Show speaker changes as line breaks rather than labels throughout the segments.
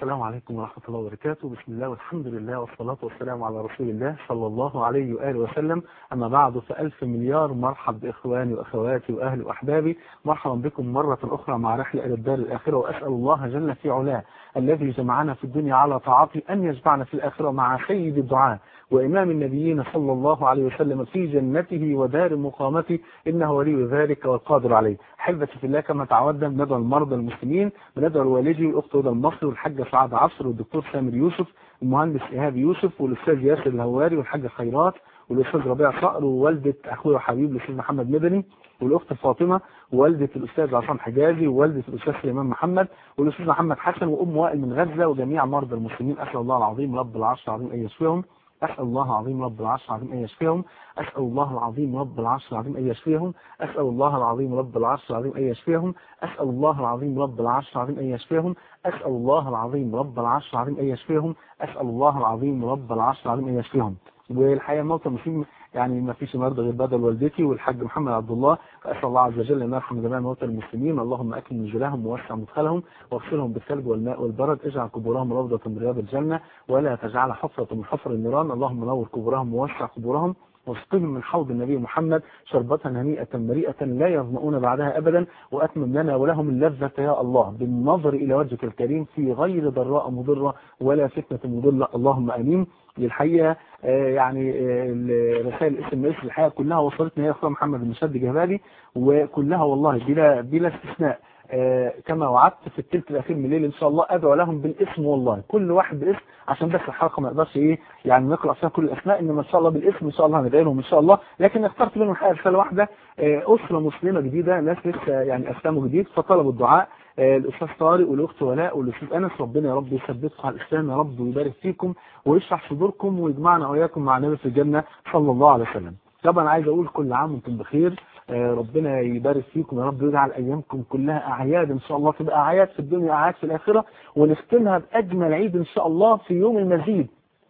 السلام عليكم ورحمة الله وبركاته بسم الله والحمد لله والصلاة والسلام على رسول الله صلى الله عليه وآله وسلم أما بعد فألف مليار مرحب بإخواني وأخواتي وأهلي وأحبابي مرحبا بكم مرة أخرى مع رحلة إلى الدار الآخرة وأسأل الله جل في علاه الذي جمعنا في الدنيا على طاعته أن يجمعنا في الآخرة مع سيد الدعاء وإمام النبيين صلى الله عليه وسلم في جنته ودار مقامته إنه ولي ذلك والقادر عليه حبتي في الله كما تعودنا بندعو المرضى المسلمين بندعو الوالدي والأخت هدى المصري والحاجة سعاد عصر والدكتور سامر يوسف المهندس إيهاب يوسف والأستاذ ياسر الهواري والحاجة خيرات والأستاذ ربيع صقر ووالدة أخويا وحبيب الأستاذ محمد مدني والأخت فاطمة ووالدة الأستاذ عصام حجازي ووالدة الأستاذ سليمان محمد والأستاذ محمد حسن وأم وائل من غزة وجميع مرضى المسلمين أسأل الله العظيم رب العرش العظيم أن يشفيهم أسأل الله العظيم رب العرش العظيم أن يشفيهم أسأل الله العظيم رب العرش العظيم أن يشفيهم أسأل الله العظيم رب العرش العظيم أن يشفيهم أسأل الله العظيم رب العرش العظيم أن يشفيهم أسأل الله العظيم رب العرش العظيم أن يشفيهم أسأل الله العظيم رب العرش العظيم أن يشفيهم والحقيقة موتى مسلم يعني ما فيش النهارده غير بدل والدتي والحاج محمد عبد الله فاسال الله عز وجل ان يرحم جميع موتى المسلمين اللهم اكرم نزلهم ووسع مدخلهم واغسلهم بالثلج والماء والبرد اجعل قبورهم روضه من رياض الجنه ولا تجعل حفره من حفر النيران اللهم نور قبورهم ووسع قبورهم واسقهم من حوض النبي محمد شربة هنيئة مريئة لا يظمؤون بعدها أبدا وأتمم لنا ولهم اللذة يا الله بالنظر إلى وجهك الكريم في غير ضراء مضرة ولا فتنة مضلة اللهم أمين للحقيقة آه يعني آه رسائل اس ام اس الحقيقة كلها وصلتنا يا أخوة محمد المشد جهبالي وكلها والله بلا بلا استثناء آه كما وعدت في الثلث الاخير من الليل ان شاء الله ادعو لهم بالاسم والله كل واحد باسم عشان بس الحلقه ما نقدرش ايه يعني نقرا فيها كل الاسماء انما ان شاء الله بالاسم ان شاء الله هندعي لهم ان شاء الله لكن اخترت منهم حاجه رساله واحده آه اسره مسلمه جديده ناس لسه يعني اسلموا جديد فطلبوا الدعاء آه الاستاذ طارق والاخت ولاء والاستاذ انس ربنا يا رب يثبتكم على الاسلام يا رب ويبارك فيكم ويشرح صدوركم ويجمعنا واياكم مع النبي في الجنه صلى الله عليه وسلم طبعا عايز اقول كل عام وانتم بخير ربنا يبارك فيكم يا رب ويجعل ايامكم كلها اعياد ان شاء الله تبقى اعياد في الدنيا اعياد في الاخره ونختمها باجمل عيد ان شاء الله في يوم المزيد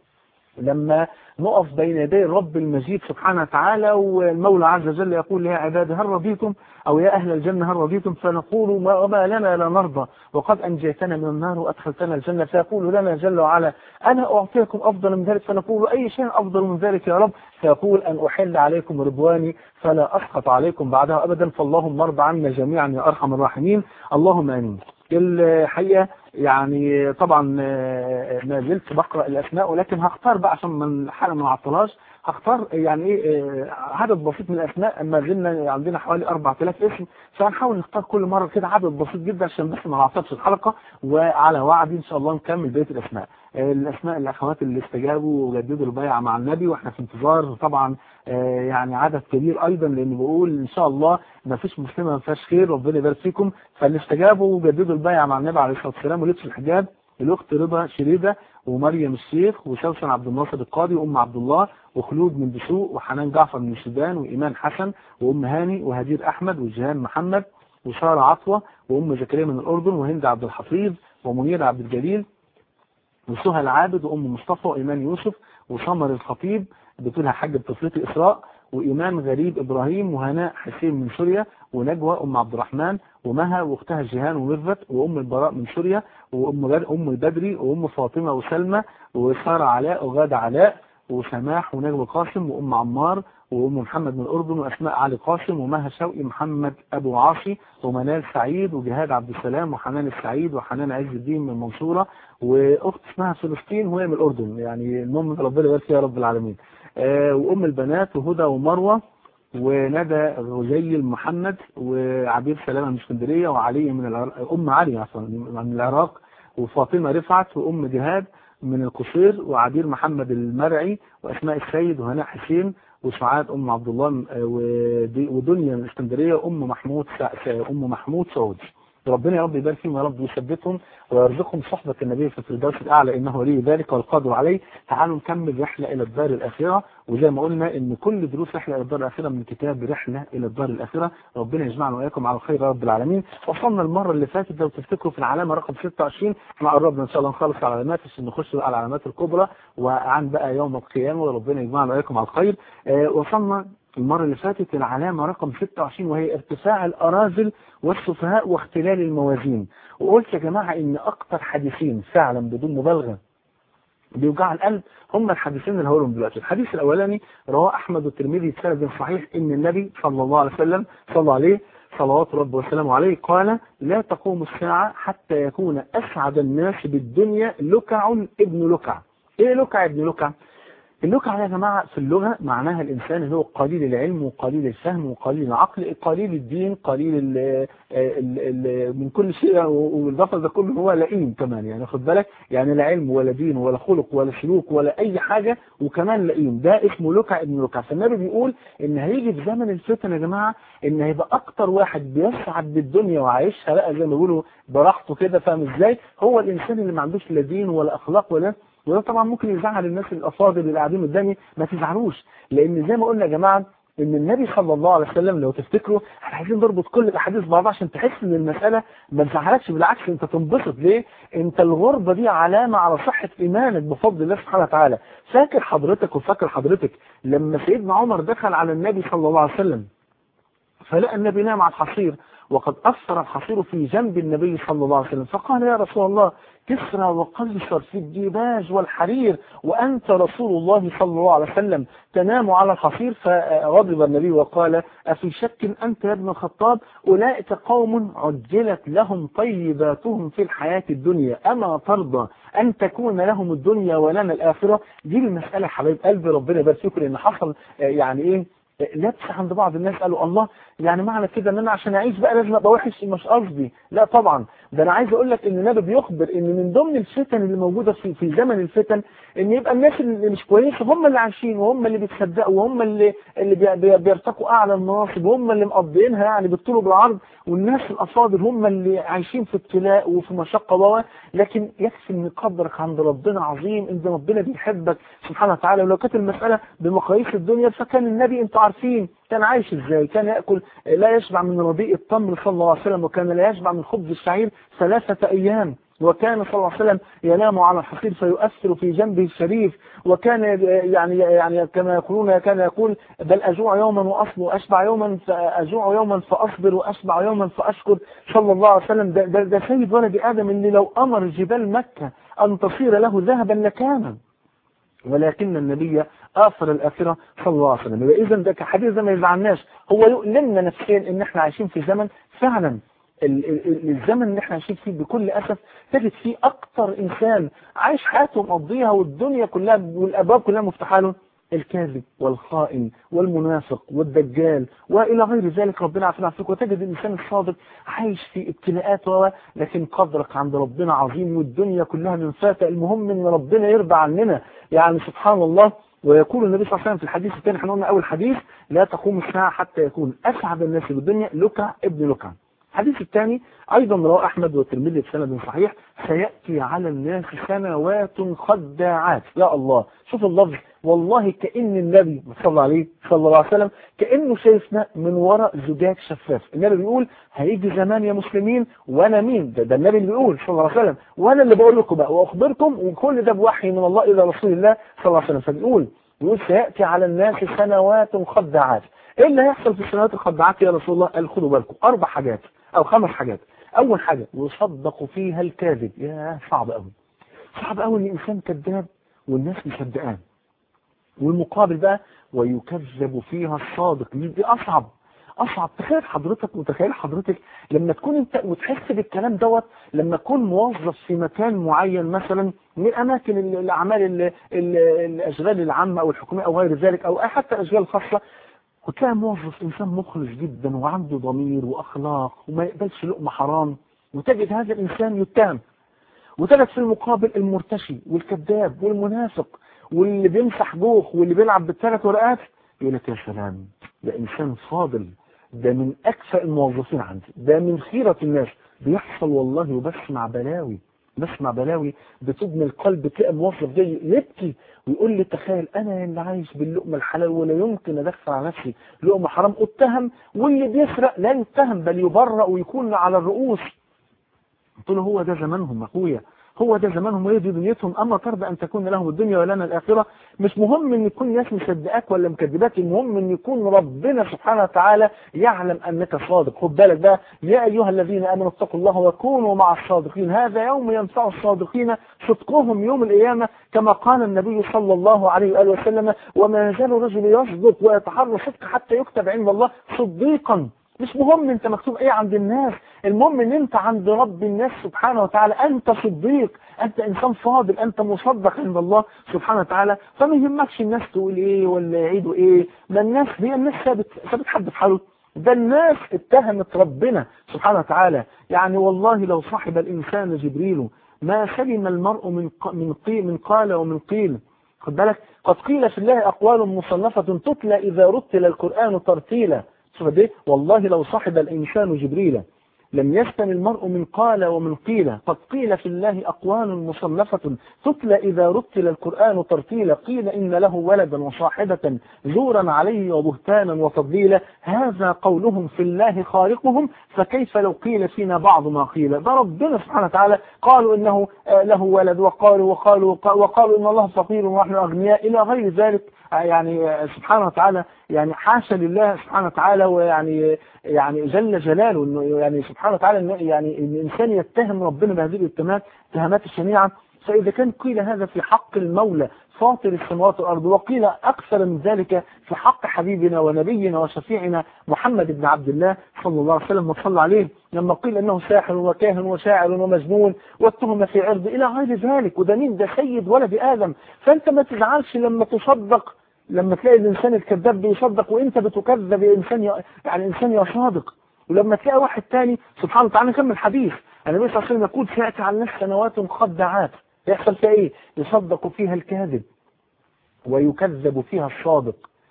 لما نقف بين يدي الرب المجيد سبحانه وتعالى والمولى عز وجل يقول يا عبادي هل رضيتم أو يا أهل الجنة هل رضيتم فنقول ما وما لنا لا نرضى وقد أنجيتنا من النار وأدخلتنا الجنة فيقول لنا جل وعلا أنا أعطيكم أفضل من ذلك فنقول أي شيء أفضل من ذلك يا رب فيقول أن أحل عليكم رضواني فلا أسخط عليكم بعدها أبدا فاللهم ارض عنا جميعا يا أرحم الراحمين اللهم آمين الحقيقة يعني طبعا ما زلت بقرأ الأسماء ولكن هختار بقى عشان من الحلقة ما نعطلهاش هختار يعني ايه عدد بسيط من الأسماء ما زلنا عندنا حوالي 4000 اسم فهنحاول نختار كل مرة كده عدد بسيط جدا عشان بس ما نعطلش الحلقة وعلى وعد إن شاء الله نكمل بقية الأسماء الأسماء الأخوات اللي استجابوا وجددوا البيعة مع النبي وإحنا في انتظار طبعا يعني عدد كبير أيضا لأن بقول إن شاء الله ما فيش مسلمة ما فيهاش خير ربنا يبارك فيكم فاللي استجابوا وجددوا البيعة مع النبي عليه الصلاة والسلام ولبس الحجاب الأخت رضا شريدة ومريم الشيخ وسوسن عبد الناصر القاضي وأم عبد الله وخلود من دسوق وحنان جعفر من السودان وإيمان حسن وأم هاني وهدير أحمد وجيهان محمد وسارة عطوة وأم زكريا من الأردن وهند عبد الحفيظ ومنير عبد الجليل وسهى العابد وأم مصطفى وإيمان يوسف وسمر الخطيب بتقولها حاجة بطفلتي إسراء وإيمان غريب إبراهيم وهناء حسين من سوريا ونجوى أم عبد الرحمن ومها واختها جيهان ومرفت وأم البراء من سوريا وأم أم البدري وأم فاطمة وسلمى وسارة علاء وغادة علاء وسماح ونجوى قاسم وأم عمار وأم محمد من الأردن وأسماء علي قاسم ومها شوقي محمد أبو عاصي ومنال سعيد وجهاد عبد السلام وحنان السعيد وحنان عز الدين من المنصورة وأخت اسمها فلسطين وهي من الأردن يعني المهم ربنا يبارك فيها رب العالمين آه وأم البنات وهدى ومروة وندى غزيل محمد وعبير سلامة من اسكندرية وعلي من العراق أم علي عفوا من العراق وفاطمة رفعت وأم جهاد من القصير وعبير محمد المرعي وأسماء السيد وهناء حسين وسعاد أم عبد الله ودنيا من اسكندرية وأم محمود أم محمود سعود ربنا يا رب يبارك فيهم يا رب ويثبتهم ويرزقهم صحبة النبي في الفردوس الأعلى إنه ولي ذلك والقادر عليه تعالوا نكمل رحلة إلى الدار الآخرة وزي ما قلنا إن كل دروس رحلة إلى الدار الآخرة من كتاب رحلة إلى الدار الآخرة ربنا يجمعنا وإياكم على الخير يا رب العالمين وصلنا المرة اللي فاتت لو تفتكروا في العلامة رقم 26 احنا قربنا إن شاء الله نخلص العلامات عشان نخش على العلامات الكبرى وعن بقى يوم القيامة وربنا يجمعنا وإياكم على الخير آه وصلنا المرة اللي فاتت العلامة رقم 26 وهي ارتفاع الأراذل والسفهاء واختلال الموازين وقلت يا جماعة إن أكتر حديثين فعلا بدون مبالغة بيوجع القلب هم الحديثين اللي هقولهم دلوقتي الحديث الأولاني رواه أحمد والترمذي بسند صحيح إن النبي صلى الله عليه وسلم صلى عليه صلوات ربه وسلامه عليه قال لا تقوم الساعة حتى يكون أسعد الناس بالدنيا لكع ابن لكع إيه لكع ابن لكع اللكع يا جماعة في اللغة معناها الإنسان اللي هو قليل العلم وقليل الفهم وقليل العقل قليل الدين قليل ال ال ال من كل شيء والضفر ده كله هو لئيم كمان يعني خد بالك يعني لا علم ولا دين ولا خلق ولا سلوك ولا أي حاجة وكمان لئيم ده اسمه لكع ابن لكع فالنبي بيقول إن هيجي في زمن الفتن يا جماعة إن هيبقى أكتر واحد بيسعد بالدنيا وعايشها بقى زي ما بيقولوا براحته كده فاهم إزاي هو الإنسان اللي ما عندوش لا دين ولا أخلاق ولا وده طبعا ممكن يزعل الناس الافاضل اللي قاعدين قدامي ما تزعلوش لان زي ما قلنا يا جماعه ان النبي صلى الله عليه وسلم لو تفتكروا احنا عايزين نربط كل الاحاديث ببعض عشان تحس ان المساله ما تزعلكش بالعكس انت تنبسط ليه؟ انت الغربه دي علامه على صحه ايمانك بفضل الله سبحانه وتعالى فاكر حضرتك وفاكر حضرتك لما سيدنا عمر دخل على النبي صلى الله عليه وسلم فلقى النبي نام على الحصير وقد أثر الحصير في جنب النبي صلى الله عليه وسلم فقال يا رسول الله كسرى وقيصر في الديباج والحرير وأنت رسول الله صلى الله عليه وسلم تنام على الحصير فغضب النبي وقال أفي شك أنت يا ابن الخطاب أولئك قوم عجلت لهم طيباتهم في الحياة الدنيا أما ترضى أن تكون لهم الدنيا ولنا الآخرة دي المسألة حبيب قلبي ربنا يبارك فيكم لأن حصل يعني إيه لبس عند بعض الناس قالوا الله يعني معنى كده ان انا عشان اعيش بقى لازم ابقى وحش مش قصدي لا طبعا ده انا عايز اقول لك ان النبي بيخبر ان من ضمن الفتن اللي موجوده في في زمن الفتن ان يبقى الناس اللي مش كويسه هم اللي عايشين وهم اللي بيتصدقوا وهم اللي اللي بي بي بيرتقوا اعلى المناصب وهم اللي مقضيينها يعني بالطول بالعرض والناس الافاضل هم اللي عايشين في ابتلاء وفي مشقه و لكن يكفي ان قدرك عند ربنا عظيم ان ربنا بيحبك سبحانه وتعالى ولو كانت المساله بمقاييس الدنيا فكان النبي انتوا عارفين كان عايش ازاي كان يأكل لا يشبع من رضيء التمر صلى الله عليه وسلم وكان لا يشبع من خبز الشعير ثلاثة أيام وكان صلى الله عليه وسلم ينام على الحصير فيؤثر في جنبه الشريف وكان يعني يعني كما يقولون كان يقول بل أجوع يوما وأصبر وأشبع يوما فأجوع يوما فأصبر وأشبع يوما فأشكر صلى الله عليه وسلم ده, ده, ده سيد ولد آدم اللي لو أمر جبال مكة أن تصير له ذهبا لكان ولكن النبي آثر الآخرة صلى الله عليه وسلم إذا ده كحديث ده ما يزعلناش هو يؤلمنا نفسيا إن إحنا عايشين في زمن فعلا الزمن اللي احنا عايشين فيه بكل أسف تجد فيه أكتر إنسان عايش حياته مقضيها والدنيا كلها والأبواب كلها مفتوحة له الكاذب والخائن والمنافق والدجال وإلى غير ذلك ربنا عافينا فيك وتجد الإنسان الصادق عايش في ابتلاءات و لكن قدرك عند ربنا عظيم والدنيا كلها من فاتة المهم إن ربنا يرضى عننا يعني سبحان الله ويقول النبي صلى الله عليه وسلم في الحديث الثاني احنا قلنا أول حديث لا تقوم الساعة حتى يكون أسعد الناس بالدنيا لكع ابن لكع الحديث الثاني أيضا رواه أحمد والترمذي بسند صحيح سيأتي على الناس سنوات خداعات يا الله شوف اللفظ والله كأن النبي صلى الله عليه صلى الله عليه وسلم كأنه شايفنا من وراء زجاج شفاف النبي بيقول هيجي زمان يا مسلمين وانا مين ده, ده النبي اللي بيقول صلى الله عليه وسلم وانا اللي بقول لكم بقى واخبركم وكل ده بوحي من الله الى رسول الله صلى الله عليه وسلم فبيقول بيقول سيأتي على الناس سنوات خداعات ايه اللي هيحصل في السنوات الخداعات يا رسول الله قال خدوا بالكم اربع حاجات او خمس حاجات اول حاجة يصدق فيها الكاذب يا صعب قوي صعب قوي ان الانسان كذاب والناس مصدقاه والمقابل بقى ويكذب فيها الصادق دي اصعب اصعب تخيل حضرتك وتخيل حضرتك لما تكون انت وتحس بالكلام دوت لما تكون موظف في مكان معين مثلا من اماكن الاعمال ال ال الاشغال العامه او الحكوميه او غير ذلك او حتى الاشغال الخاصه وتلاقي موظف انسان مخلص جدا وعنده ضمير واخلاق وما يقبلش لقمه حرام وتجد هذا الانسان يتهم وتجد في المقابل المرتشي والكذاب والمنافق واللي بيمسح جوخ واللي بيلعب بالثلاث ورقات يقول لك يا سلام ده انسان فاضل ده من اكفأ الموظفين عندي ده من خيرة الناس بيحصل والله وبسمع بلاوي بسمع بلاوي بتبني القلب تلاقي موظف جاي يبكي ويقول لي تخيل انا اللي عايش باللقمه الحلال ولا يمكن ادخل على نفسي لقمه حرام اتهم واللي بيسرق لا يتهم بل يبرأ ويكون على الرؤوس قلت له هو ده زمانهم اخويا هو ده زمانهم وهي دي دنيتهم اما ترضى ان تكون لهم الدنيا ولنا الاخره مش مهم ان يكون ناس مصدقاك ولا مكذباك المهم ان يكون ربنا سبحانه وتعالى يعلم انك صادق خد بالك بقى يا ايها الذين امنوا اتقوا الله وكونوا مع الصادقين هذا يوم ينفع الصادقين صدقهم يوم القيامه كما قال النبي صلى الله عليه واله وسلم وما يزال الرجل يصدق ويتحرى صدق حتى يكتب عند الله صديقا مش مهم انت مكتوب ايه عند الناس المهم ان انت عند رب الناس سبحانه وتعالى انت صديق انت انسان فاضل انت مصدق عند الله سبحانه وتعالى فما يهمكش الناس تقول ايه ولا يعيدوا ايه ما الناس هي الناس سابت سابت حد في حاله ده الناس اتهمت ربنا سبحانه وتعالى يعني والله لو صاحب الانسان جبريل ما سلم المرء من من قيل من قال ومن قيل خد بالك قد قيل في الله اقوال مصنفه تتلى اذا رتل القران ترتيلا شوف دي والله لو صاحب الإنسان جبريل لم يستم المرء من قال ومن قيل قد قيل في الله أقوال مصنفة تتلى إذا رتل القرآن ترتيلا قيل إن له ولدا وصاحبة زورا عليه وبهتانا وتضليلا هذا قولهم في الله خالقهم فكيف لو قيل فينا بعض ما قيل ده ربنا سبحانه وتعالى قالوا إنه له ولد وقالوا وقالوا وقالوا إن الله فقير ونحن أغنياء إلى غير ذلك يعني سبحانه وتعالى يعني حاشا لله سبحانه وتعالى ويعني يعني جل جلاله انه يعني سبحانه وتعالى انه يعني ان الانسان يتهم ربنا بهذه الاتهامات اتهامات الشنيعه فاذا كان قيل هذا في حق المولى فاطر السماوات والارض وقيل اكثر من ذلك في حق حبيبنا ونبينا وشفيعنا محمد بن عبد الله صلى الله عليه وسلم وصلى عليه لما قيل انه ساحر وكاهن وشاعر ومجنون واتهم في عرض الى غير ذلك وده مين ده سيد ولد ادم فانت ما تزعلش لما تصدق لما تلاقي الانسان الكذاب بيصدق وانت بتكذب يا انسان يا يعني انسان يا صادق ولما تلاقي واحد تاني سبحان الله تعالى نكمل حديث النبي صلى الله عليه وسلم يقول سياتي على الناس سنوات خدعات يحصل فيها ايه؟ يصدق فيها الكاذب ويكذب فيها الصادق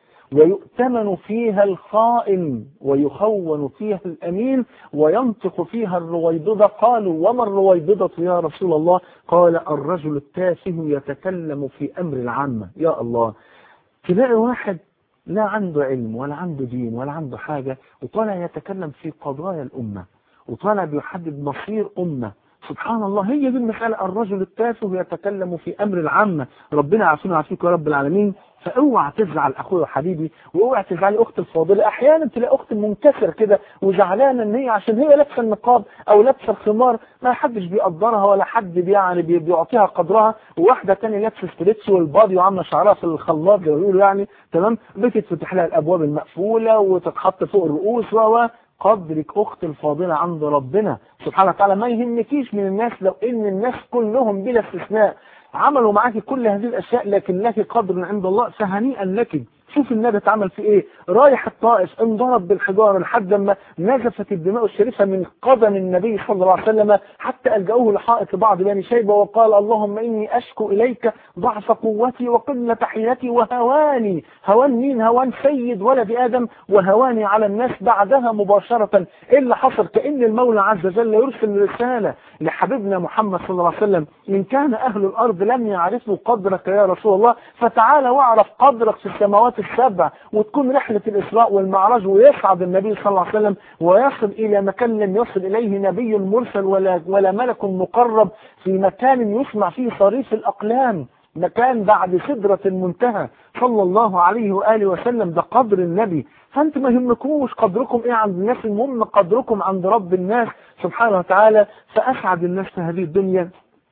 ويؤتمن فيها الخائن ويخون فيها الأمين وينطق فيها الرويبضة قالوا وما الرويبضة يا رسول الله قال الرجل التافه يتكلم في أمر العامة يا الله تلاقي واحد لا عنده علم ولا عنده دين ولا عنده حاجة وطالع يتكلم في قضايا الأمة وطالع بيحدد مصير أمة سبحان الله هي دي المسألة الرجل التافه يتكلم في أمر العامة ربنا عافينا وعافيك يا رب العالمين فاوعى تزعل اخويا وحبيبي واوعى تزعلي اختي الفاضله احيانا تلاقي اخت منكسره كده وزعلانه ان هي عشان هي لابسه النقاب او لابسه الخمار ما حدش بيقدرها ولا حد يعني بيعطيها قدرها وواحده ثانيه لابسه ستريتش والبادي وعامله شعرها في الخلاط زي ما بيقولوا يعني تمام بتتفتح لها الابواب المقفوله وتتحط فوق الرؤوس و قدرك اخت الفاضله عند ربنا سبحانه وتعالى ما يهمكيش من الناس لو ان الناس كلهم بلا استثناء عملوا معاك كل هذه الاشياء لكن لك قدر عند الله فهنيئا لك شوف النبي اتعمل في ايه رايح الطائف انضرب بالحجاره لحد ما نزفت الدماء الشريفه من قدم النبي صلى الله عليه وسلم حتى الجاوه لحائط بعض بني شيبه وقال اللهم اني اشكو اليك ضعف قوتي وقله حيلتي وهواني هوان مين هوان سيد ولد ادم وهواني على الناس بعدها مباشره ايه اللي حصل كان المولى عز وجل يرسل رساله لحبيبنا محمد صلى الله عليه وسلم ان كان اهل الارض لم يعرفوا قدرك يا رسول الله فتعالى واعرف قدرك في السماوات السبع وتكون رحلة الإسراء والمعراج ويصعد النبي صلى الله عليه وسلم ويصل إلى مكان لم يصل إليه نبي مرسل ولا, ولا ملك مقرب في مكان يسمع فيه صريف الأقلام مكان بعد سدرة المنتهى صلى الله عليه وآله وسلم ده قدر النبي فأنت ما يهمكوش قدركم إيه عند الناس المهم قدركم عند رب الناس سبحانه وتعالى فأسعد الناس في هذه الدنيا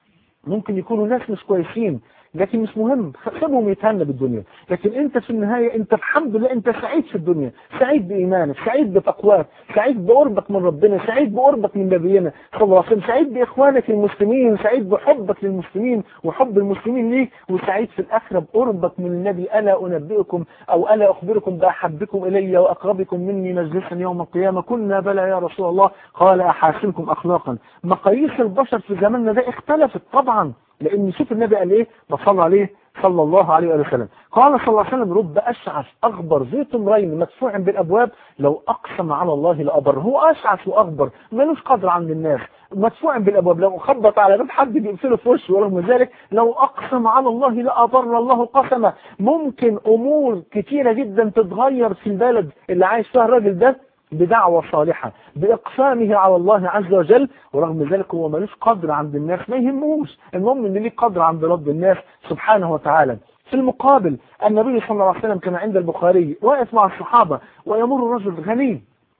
ممكن يكونوا ناس مش كويسين لكن مش مهم سيبهم يتهنى بالدنيا لكن انت في النهاية انت الحمد لله انت سعيد في الدنيا سعيد بإيمانك سعيد بتقواك سعيد بقربك من ربنا سعيد بقربك من نبينا صلى الله عليه وسلم سعيد بإخوانك المسلمين سعيد بحبك للمسلمين وحب المسلمين ليك وسعيد في الآخرة بقربك من النبي ألا أنبئكم أو ألا أخبركم بأحبكم إلي وأقربكم مني مجلسا يوم القيامة كنا بلى يا رسول الله قال أحاسنكم أخلاقا مقاييس البشر في زماننا ده اختلفت طبعا لان شوف النبي قال ايه بصلى عليه صلى الله عليه وسلم قال صلى الله عليه وسلم رب اشعث اغبر ذي تمرين مدفوع بالابواب لو اقسم على الله لابر هو اشعث واغبر ملوش قدر عند الناس مدفوع بالابواب لو خبط على باب حد بيقفله في وشه ورغم ذلك لو اقسم على الله لابر الله قسمه ممكن امور كتيره جدا تتغير في البلد اللي عايش فيها الراجل ده بدعوة صالحة بإقسامه على الله عز وجل ورغم ذلك هو ملوش قدر عند الناس ما يهموش المهم ان ليه قدر عند رب الناس سبحانه وتعالى في المقابل النبي صلى الله عليه وسلم كان عند البخاري واقف مع الصحابة ويمر رجل غني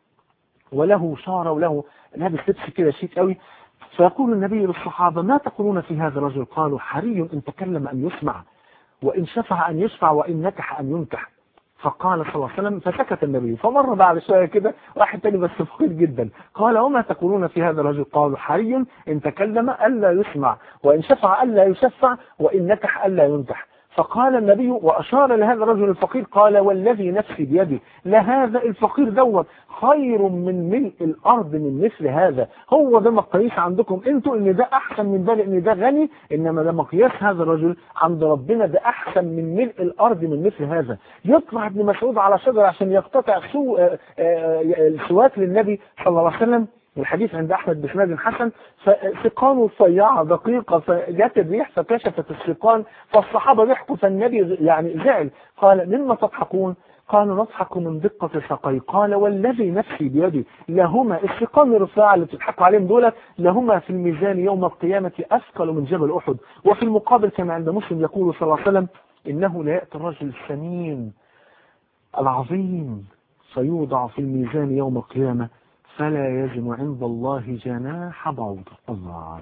وله شارة وله لابس لبس كده شيك قوي فيقول النبي للصحابة ما تقولون في هذا الرجل قالوا حري إن تكلم أن يسمع وإن شفع أن يشفع وإن نكح أن ينكح فقال صلى الله عليه وسلم فسكت النبي فمر بعد شوية كده واحد تاني بس فقير جدا قال وما تقولون في هذا الرجل قالوا حري إن تكلم ألا يسمع وإن شفع ألا يشفع وإن نكح ألا ينكح فقال النبي وأشار لهذا الرجل الفقير قال والذي نفسي بيده لهذا الفقير دوت خير من ملء الأرض من مثل هذا هو ده مقياس عندكم انتوا ان ده أحسن من ده لأن ده غني إنما ده مقياس هذا الرجل عند ربنا ده أحسن من ملء الأرض من مثل هذا يطلع ابن مسعود على شجرة عشان يقتطع سو السواك للنبي صلى الله عليه وسلم الحديث عند أحمد بسناد حسن فسقان رفيعة دقيقة فجات الريح فكشفت السقان فالصحابة ضحكوا فالنبي يعني زعل قال مما تضحكون قالوا نضحك من دقة سقي قال والذي نفسي بيدي لهما السقان الرفاعة اللي بتضحكوا عليهم دول لهما في الميزان يوم القيامة أثقل من جبل أحد وفي المقابل كما عند مسلم يقول صلى الله عليه وسلم إنه لا يأتي الرجل السمين العظيم فيوضع في الميزان يوم القيامة فلا يزن عند الله جناح بعوضة الله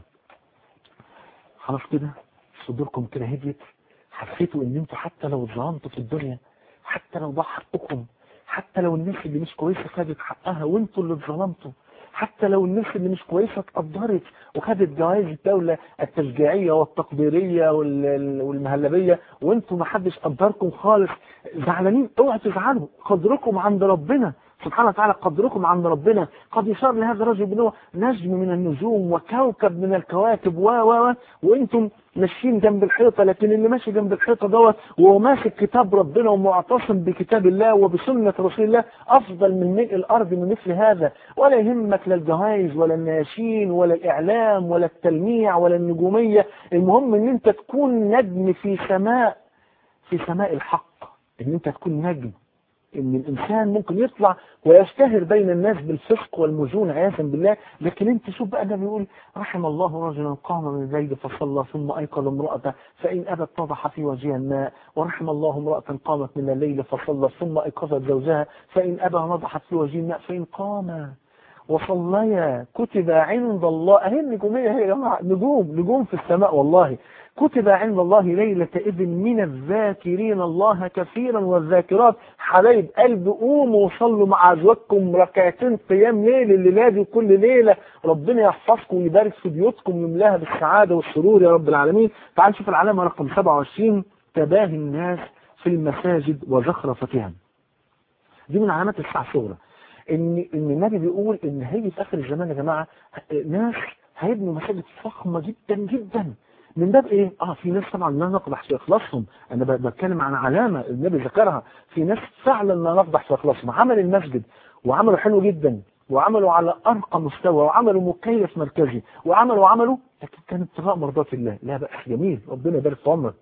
خلاص كده صدوركم كده هديت حسيتوا ان انتوا حتى لو ظلمتوا في الدنيا حتى لو ضاع حقكم حتى لو الناس اللي مش كويسة خدت حقها وانتوا اللي اتظلمتوا حتى لو الناس اللي مش كويسة اتقدرت وخدت جوائز الدولة التشجيعية والتقديرية والمهلبية وانتوا ما حدش قدركم خالص زعلانين اوعوا تزعلوا قدركم عند ربنا سبحانه وتعالى قدركم عند ربنا قد يشار لهذا الرجل بأنه نجم من النجوم وكوكب من الكواكب و و وانتم ماشيين جنب الحيطة لكن اللي ماشي جنب الحيطة دوت وهو ماسك كتاب ربنا ومعتصم بكتاب الله وبسنة رسول الله أفضل من ملء الأرض من مثل هذا ولا يهمك لا الجوائز ولا الناشين ولا الإعلام ولا التلميع ولا النجومية المهم ان انت تكون نجم في سماء في سماء الحق ان انت تكون نجم ان الانسان ممكن يطلع ويشتهر بين الناس بالفسق والمجون عياذا بالله لكن انت شوف بقى ده بيقول رحم الله رجلا قام من الليل فصلى ثم ايقظ امراته فان ابت نضح في وجهها الماء ورحم الله امراه قامت من الليل فصلى ثم ايقظت زوجها فان ابى نضحت في وجه الماء فان قام وصليا كتب عند الله اهي النجوميه هي يا جماعه نجوم نجوم في السماء والله كتب عند الله ليلة إذن من الذاكرين الله كثيرا والذاكرات حبايب قلب قوموا وصلوا مع أزواجكم ركعتين قيام ليل الليلة دي كل ليلة ربنا يحفظكم ويبارك في بيوتكم ويملاها بالسعادة والسرور يا رب العالمين تعال نشوف العلامة رقم 27 تباهي الناس في المساجد وزخرفتها دي من علامات الساعة الصغرى ان ان النبي بيقول ان هيجي في اخر الزمان يا جماعه ناس هيبنوا مساجد فخمه جدا جدا من باب ايه اه في ناس طبعا لا نقدح في اخلاصهم انا بتكلم عن علامه النبي ذكرها في ناس فعلا لا نقدح في اخلاصهم عمل المسجد وعملوا حلو جدا وعملوا على ارقى مستوى وعملوا مكيف مركزي وعملوا وعملوا لكن كان ابتغاء مرضات الله لا بأس جميل ربنا يبارك في عمرك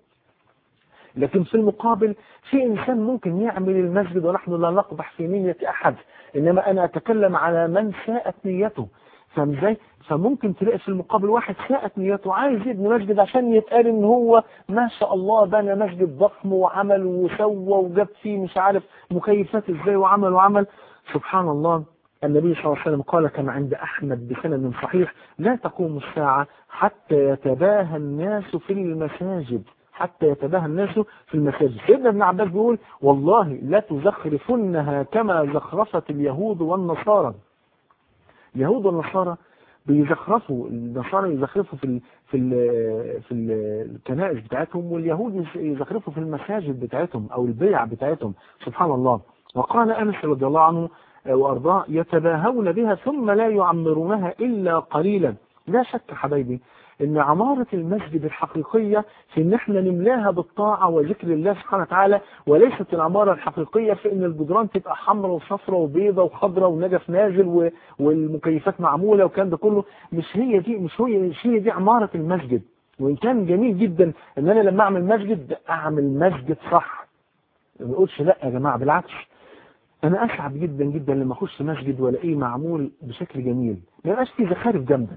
لكن في المقابل في إنسان ممكن يعمل المسجد ونحن لا نقبح في نية أحد إنما أنا أتكلم على من ساءت نيته فاهم ازاي؟ فممكن تلاقي في المقابل واحد ساءت نيته عايز يبني مسجد عشان يتقال ان هو ما شاء الله بنى مسجد ضخم وعمل وسوى وجاب فيه مش عارف مكيفات ازاي وعمل وعمل سبحان الله النبي صلى الله عليه وسلم قال كما عند أحمد بسند صحيح لا تقوم الساعة حتى يتباهى الناس في المساجد حتى يتباهى الناس في المساجد سيدنا ابن عباس بيقول والله لا تزخرفنها كما زخرفت اليهود والنصارى اليهود والنصارى بيزخرفوا النصارى يزخرفوا في ال في ال في ال الكنائس بتاعتهم واليهود يزخرفوا في المساجد بتاعتهم او البيع بتاعتهم سبحان الله وقال انس رضي الله عنه وارضاه يتباهون بها ثم لا يعمرونها الا قليلا لا شك حبايبي ان عمارة المسجد الحقيقية في ان احنا نملاها بالطاعة وذكر الله سبحانه وتعالى وليست العمارة الحقيقية في ان الجدران تبقى حمراء وصفراء وبيضة وخضراء ونجف نازل و... والمكيفات معمولة والكلام ده كله مش هي دي مش هي مش هي دي عمارة المسجد وان كان جميل جدا ان انا لما اعمل مسجد اعمل مسجد صح ما بقولش لا يا جماعة بالعكس انا اسعد جدا جدا لما اخش مسجد والاقيه معمول بشكل جميل ما يبقاش فيه زخارف جامده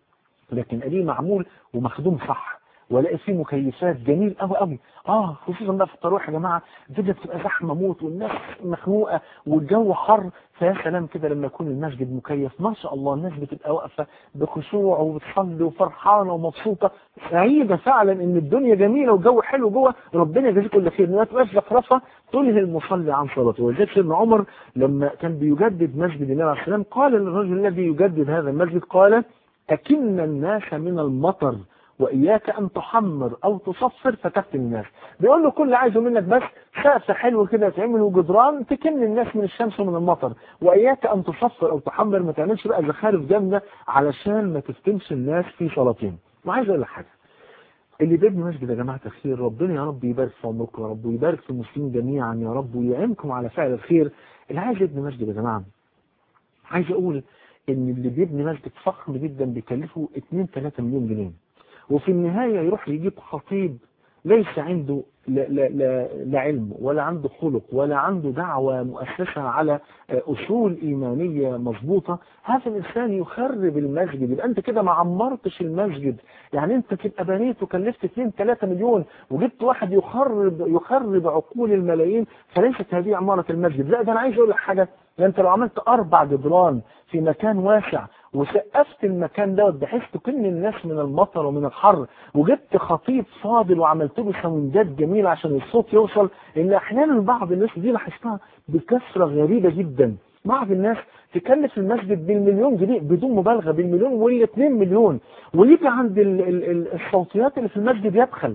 لكن الاقيه معمول ومخدوم صح والاقي فيه مكيفات جميل قوي قوي اه خصوصا بقى في التراويح يا جماعه الدنيا بتبقى زحمه موت والناس مخنوقه والجو حر فيا سلام كده لما يكون المسجد مكيف ما شاء الله الناس بتبقى واقفه بخشوع وبتصلي وفرحانه ومبسوطه سعيده فعلا ان الدنيا جميله والجو حلو جوه ربنا يجازيك كل خير ما تبقاش زخرفه تلهي المصلي عن صلاته ولذلك سيدنا عمر لما كان بيجدد مسجد النبي عليه السلام قال للرجل الذي يجدد هذا المسجد قال أكن الناس من المطر وإياك أن تحمر أو تصفر فتفتن الناس بيقول له كل اللي عايزه منك بس سقف حلو كده تعمل وجدران تكن الناس من الشمس ومن المطر وإياك أن تصفر أو تحمر ما تعملش بقى زخارف جامدة علشان ما تفتنش الناس في صلاتهم وعايز أقول لك حاجة اللي بيبني مسجد يا جماعة الخير ربنا يا رب يبارك في عمركم يا رب ويبارك في المسلمين جميعا يا رب ويعينكم على فعل الخير اللي عايز يبني مسجد يا جماعة عايز أقول ان اللي بيبني مسجد فخم جدا بيكلفه 2 3 مليون جنيه وفي النهاية يروح يجيب خطيب ليس عنده لا, لا, لا, لا علم ولا عنده خلق ولا عنده دعوة مؤسسة على أصول إيمانية مظبوطة هذا الإنسان يخرب المسجد يبقى أنت كده ما عمرتش المسجد يعني أنت تبقى بنيت وكلفت 2 3 مليون وجبت واحد يخرب يخرب عقول الملايين فليست هذه عمارة المسجد لا ده أنا عايز أقول لك حاجة أنت لو عملت أربع جدران في مكان واسع وسقفت المكان دوت بحيث تكن الناس من المطر ومن الحر وجبت خطيب فاضل وعملت له سوندات جميله عشان الصوت يوصل ان احيانا بعض الناس دي لاحظتها بكثره غريبه جدا بعض الناس تكلف المسجد بالمليون جنيه بدون مبالغه بالمليون ولا 2 مليون ويجي عند ال ال ال الصوتيات اللي في المسجد يبخل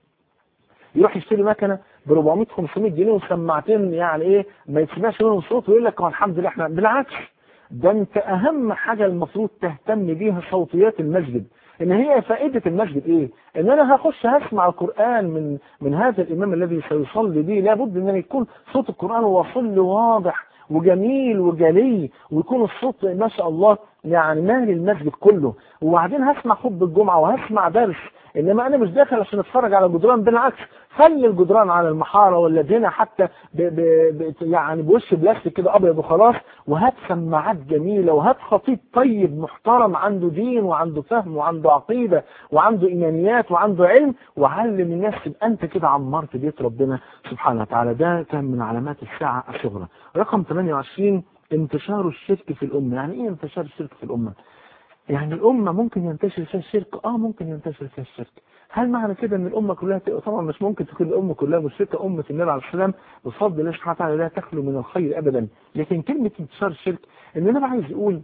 يروح يشتري مكنه ب 400 500 جنيه وسماعتين يعني ايه ما يسمعش منهم صوت ويقول لك الحمد لله احنا بالعكس ده انت اهم حاجة المفروض تهتم بيها صوتيات المسجد ان هي فائدة المسجد ايه ان انا هخش هسمع القرآن من من هذا الامام الذي سيصلي به لابد ان يكون صوت القرآن واصل لي واضح وجميل وجلي ويكون الصوت ما شاء الله يعني مالي المسجد كله وبعدين هسمع خطبة الجمعة وهسمع درس انما انا مش داخل عشان اتفرج على جدران بالعكس خلي الجدران على المحارة ولا دينا حتى ب ب ب يعني بوش بلاستيك كده ابيض وخلاص وهات سماعات جميلة وهات خطيب طيب محترم عنده دين وعنده فهم وعنده عقيدة وعنده ايمانيات وعنده علم وعلم الناس تبقى انت كده عمرت بيت ربنا سبحانه وتعالى ده كان من علامات الساعة الصغرى رقم 28 انتشار الشرك في الأمة يعني ايه انتشار الشرك في الأمة يعني الأمة ممكن ينتشر فيها الشرك اه ممكن ينتشر فيها الشرك هل معنى كده ان الأمة كلها تبقى طبعا مش ممكن تكون الأمة كلها مشركة أمة النبي عليه السلام بفضل الله سبحانه وتعالى لا تخلو من الخير أبدا لكن كلمة انتشار الشرك ان النبي عايز يقول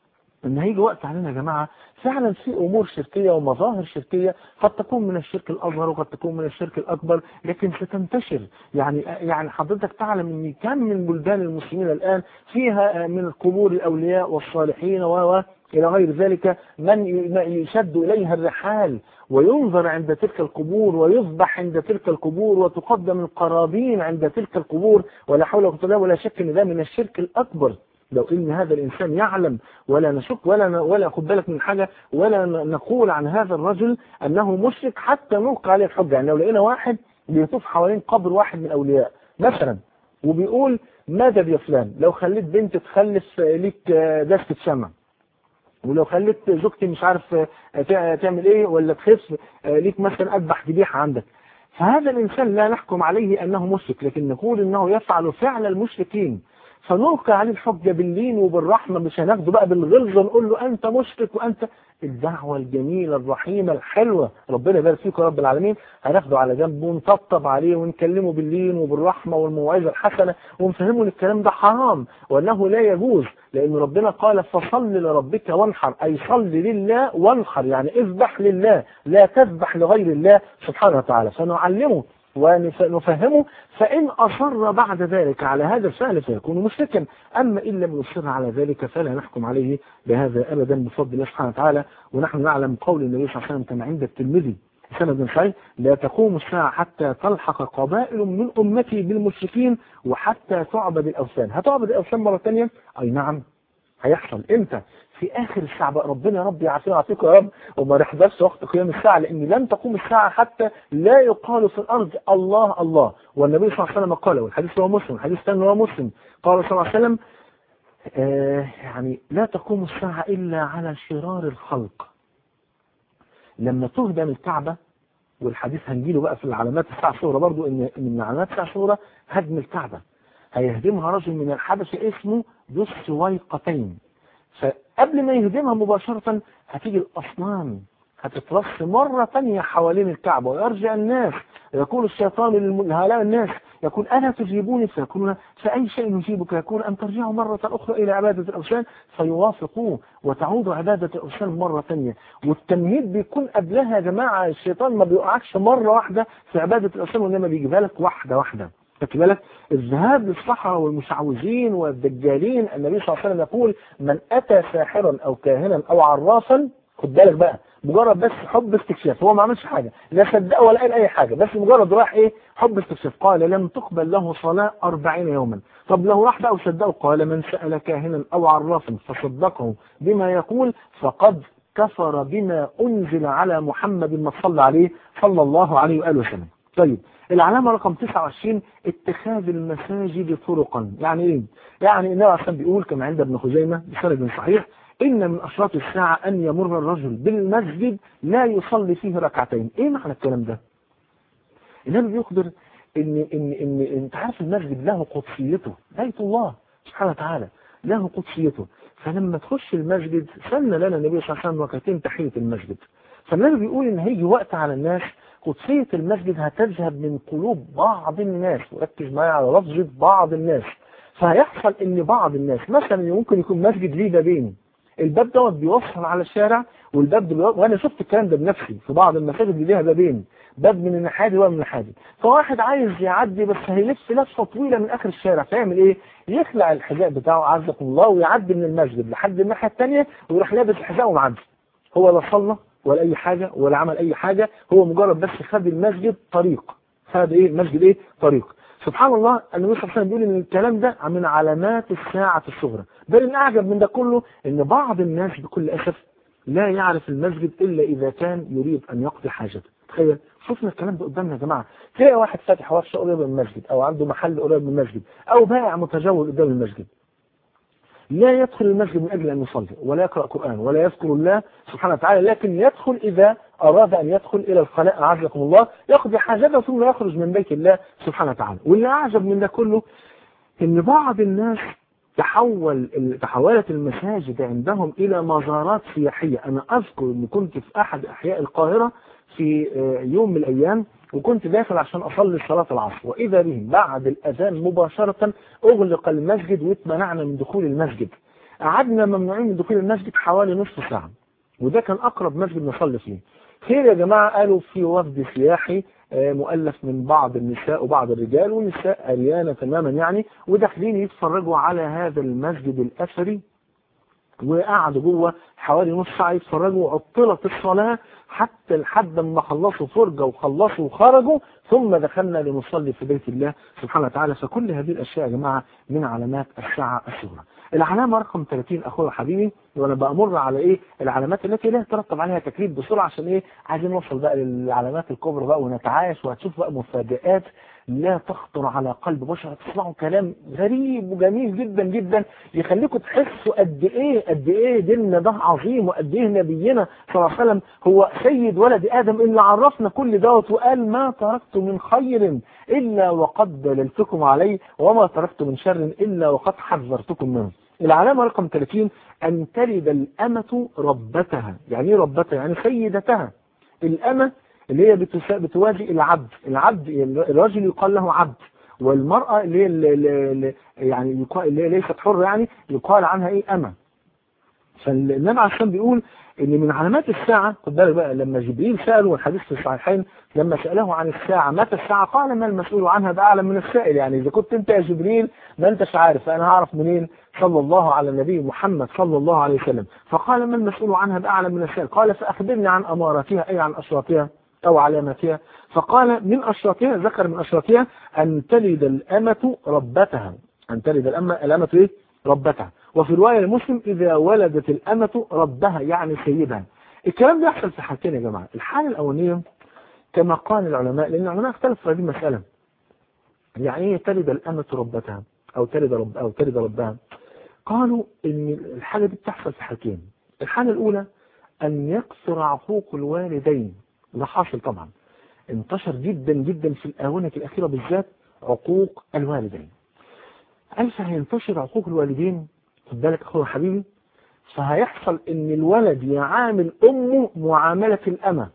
ان هيجي وقت علينا يا جماعة فعلا في امور شركية ومظاهر شركية قد تكون من الشرك الاصغر وقد تكون من الشرك الاكبر لكن ستنتشر يعني يعني حضرتك تعلم ان كم من بلدان المسلمين الان فيها من قبور الاولياء والصالحين و إلى غير ذلك من يشد إليها الرحال وينظر عند تلك القبور ويذبح عند تلك القبور وتقدم القرابين عند تلك القبور ولا حول ولا قوة ولا شك ان ده من الشرك الأكبر لو ان هذا الانسان يعلم ولا نشك ولا ولا خد بالك من حاجه ولا نقول عن هذا الرجل انه مشرك حتى نلقى عليه الحجه يعني لو لقينا واحد بيطوف حوالين قبر واحد من الاولياء مثلا وبيقول مدد يا فلان لو خليت بنت تخلف ليك دستة شمع ولو خليت زوجتي مش عارف تعمل ايه ولا تخف ليك مثلا اذبح ذبيحه عندك فهذا الانسان لا نحكم عليه انه مشرك لكن نقول انه يفعل فعل المشركين فنلقى عليه الحجة باللين وبالرحمة مش هناخده بقى بالغلظة نقول له أنت مشرك وأنت الدعوة الجميلة الرحيمة الحلوة ربنا يبارك فيك يا رب العالمين هناخده على جنب ونطبطب عليه ونكلمه باللين وبالرحمة والموعظة الحسنة ونفهمه ان الكلام ده حرام وأنه لا يجوز لأن ربنا قال فصل لربك وانحر أي صل لله وانحر يعني اذبح لله لا تذبح لغير الله سبحانه وتعالى فنعلمه ونفهمه فإن أصر بعد ذلك على هذا الفعل فيكون مشركا أما إن لم يصر على ذلك فلا نحكم عليه بهذا أبدا بفضل الله سبحانه وتعالى ونحن نعلم قول النبي صلى الله عليه وسلم كان عند الترمذي سند صحيح لا تقوم الساعة حتى تلحق قبائل من أمتي بالمشركين وحتى تعبد الأوثان هتعبد الأوثان مرة ثانية أي نعم هيحصل امتى في آخر الساعة بقى ربنا يا رب يعافينا ويعافيكم يا رب وما نحضرش وقت قيام الساعة لأن لن تقوم الساعة حتى لا يقال في الأرض الله الله والنبي صلى الله عليه وسلم قال والحديث هو مسلم الحديث الثاني هو مسلم قال صلى الله عليه وسلم آه يعني لا تقوم الساعة إلا على شرار الخلق لما تهدم الكعبة والحديث هنجيله بقى في العلامات الساعة الصغرى برضو إن من علامات الساعة الصغرى هدم الكعبة هيهدمها رجل من الحبشة اسمه ذو السويقتين فقبل ما يهدمها مباشرة هتيجي الأصنام هتترص مرة ثانية حوالين الكعبة ويرجع الناس يقول الشيطان لهؤلاء الناس يقول ألا تجيبوني فيقولون فأي شيء نجيبك يقول أن ترجعوا مرة أخرى إلى عبادة الأوثان فيوافقوه وتعود عبادة الأوثان مرة ثانية والتمهيد بيكون قبلها يا جماعة الشيطان ما بيوقعكش مرة واحدة في عبادة الأوثان وإنما بيجيبها لك واحدة واحدة خدت بالك الذهاب للصحراء والمشعوذين والدجالين النبي صلى الله عليه وسلم يقول من أتى ساحرا أو كاهنا أو عرافا خد بالك بقى مجرد بس حب استكشاف هو ما عملش حاجة لا صدق ولا قال أي حاجة بس مجرد راح إيه حب استكشاف قال لم تقبل له صلاة أربعين يوما طب لو راح بقى وصدقه قال من سأل كاهنا أو عرافا فصدقه بما يقول فقد كفر بما أنزل على محمد ما صلى عليه صلى الله عليه وآله وسلم طيب العلامة رقم 29 اتخاذ المساجد طرقا يعني ايه يعني النبي عليه بيقول كما عند ابن خزيمة بسند صحيح إن من أشراط الساعة أن يمر الرجل بالمسجد لا يصلي فيه ركعتين إيه معنى الكلام ده النبي بيخبر إن, إن, إن, إن انت عارف المسجد له قدسيته بيت الله سبحانه وتعالى له قدسيته فلما تخش المسجد سن لنا النبي صلى الله عليه وسلم ركعتين تحية المسجد فالنبي بيقول إن هيجي وقت على الناس قدسية المسجد هتذهب من قلوب بعض الناس وركز معايا على لفظة بعض الناس فهيحصل ان بعض الناس مثلا ممكن يكون مسجد ليه بابين الباب دوت بيوصل على الشارع والباب ده وانا شفت الكلام ده بنفسي في بعض المساجد اللي ليها بابين باب من الناحيه دي وباب من الناحيه دي فواحد عايز يعدي بس هيلف لفه طويله من اخر الشارع فيعمل ايه يخلع الحذاء بتاعه عزكم الله ويعدي من المسجد لحد الناحيه الثانيه ويروح لابس الحذاء ومعدي هو لا صلى ولا اي حاجه ولا عمل اي حاجه هو مجرد بس خد المسجد طريق خد ايه المسجد ايه طريق سبحان الله النبي صلى الله عليه وسلم بيقول ان الكلام ده من علامات الساعة الصغرى بل الاعجب من ده كله ان بعض الناس بكل اسف لا يعرف المسجد الا اذا كان يريد ان يقضي حاجته تخيل شفنا الكلام ده قدامنا يا جماعه تلاقي واحد فاتح ورشه قريب من المسجد او عنده محل قريب من المسجد او بائع متجول قدام المسجد لا يدخل المسجد من أجل أن يصلي ولا يقرأ قرآن ولا يذكر الله سبحانه وتعالى لكن يدخل إذا أراد أن يدخل إلى الخلاء أعزكم الله يقضي حاجته ثم يخرج من بيت الله سبحانه وتعالى واللي أعجب من ده كله إن بعض الناس تحول تحولت المساجد عندهم إلى مزارات سياحية أنا أذكر أن كنت في أحد أحياء القاهرة في يوم من الأيام وكنت داخل عشان أصلي صلاة العصر وإذا بهم بعد الأذان مباشرة أغلق المسجد واتمنعنا من دخول المسجد قعدنا ممنوعين من دخول المسجد حوالي نصف ساعة وده كان أقرب مسجد نصلي فيه خير يا جماعة قالوا في وفد سياحي مؤلف من بعض النساء وبعض الرجال والنساء أريانة تماما يعني وداخلين يتفرجوا على هذا المسجد الأثري وقعدوا جوه حوالي نص ساعة يتفرجوا وعطلت الصلاة حتى لحد ما خلصوا فرجة وخلصوا وخرجوا ثم دخلنا لنصلي في بيت الله سبحانه وتعالى فكل هذه الأشياء يا جماعة من علامات الساعة الصغرى العلامة رقم 30 أخويا حبيبي وأنا بأمر على إيه العلامات التي لا يترتب عليها تكليف بسرعة عشان إيه عايزين نوصل بقى للعلامات الكبرى بقى ونتعايش وهتشوف بقى مفاجآت لا تخطر على قلب بشر تسمعوا كلام غريب وجميل جدا جدا يخليكم تحسوا قد ايه قد ايه ديننا ده عظيم وقد ايه نبينا صلى الله عليه وسلم هو سيد ولد ادم اللي عرفنا كل دوت وقال ما تركت من خير الا وقد دللتكم عليه وما تركت من شر الا وقد حذرتكم منه العلامة رقم 30 أن تلد الأمة ربتها يعني ايه ربتها يعني سيدتها الأمة اللي هي بتواجه العبد العبد الرجل يقال له عبد والمرأة اللي هي اللي يعني يقال اللي هي ليست حرة يعني يقال عنها ايه أمة فالنبي عليه الصلاة بيقول ان من علامات الساعة خد بالك بقى لما جبريل سأله والحديث في الصحيحين لما سأله عن الساعة متى الساعة قال ما المسؤول عنها بأعلم من السائل يعني إذا كنت أنت يا جبريل ما أنتش عارف فأنا هعرف منين صلى الله على النبي محمد صلى الله عليه وسلم فقال ما المسؤول عنها بأعلم من السائل قال فأخبرني عن أماراتها أي عن أشراطها أو علاماتها فقال من أشراطها ذكر من أشراطها أن تلد الأمة ربتها أن تلد الأمة الأمة إيه؟ ربتها وفي رواية لمسلم إذا ولدت الأمة ربها يعني سيدها الكلام ده يحصل في حالتين يا جماعة الحالة الأولانية كما قال العلماء لأن العلماء اختلفوا في هذه المسألة يعني ايه تلد الأمة ربتها أو تلد رب أو تلد ربها قالوا إن الحاجة دي بتحصل في حالتين الحالة الأولى أن يكثر عقوق الوالدين ده حاصل طبعا انتشر جدا جدا في الآونة الأخيرة بالذات عقوق الوالدين قال فهينتشر عقوق الوالدين خد بالك أخويا حبيبي فهيحصل ان الولد يعامل امه معاملة الامة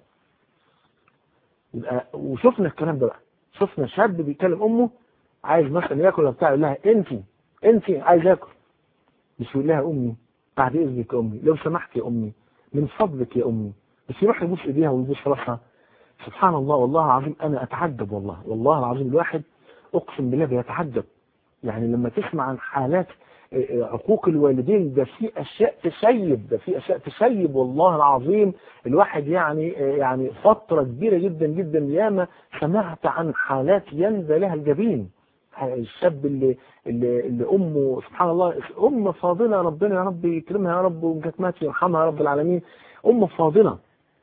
يبقى وشفنا الكلام ده بقى شفنا شاب بيكلم امه عايز مثلا ياكل بتاع يقول لها انت انت عايز اكل مش يقول لها امي بعد اذنك يا امي لو سمحت يا امي من فضلك يا امي بس يروح يبوس ايديها ويبوس راسها سبحان الله والله العظيم انا اتعجب والله والله العظيم الواحد اقسم بالله بيتعجب يعني لما تسمع عن حالات عقوق الوالدين ده في اشياء تشيب ده في اشياء تشيب والله العظيم الواحد يعني يعني فترة كبيرة جدا جدا ياما سمعت عن حالات ينزى لها الجبين الشاب اللي, اللي, اللي امه سبحان الله ام فاضلة ربنا يا رب يكرمها يا رب وكانت مات يرحمها يا رب العالمين ام فاضلة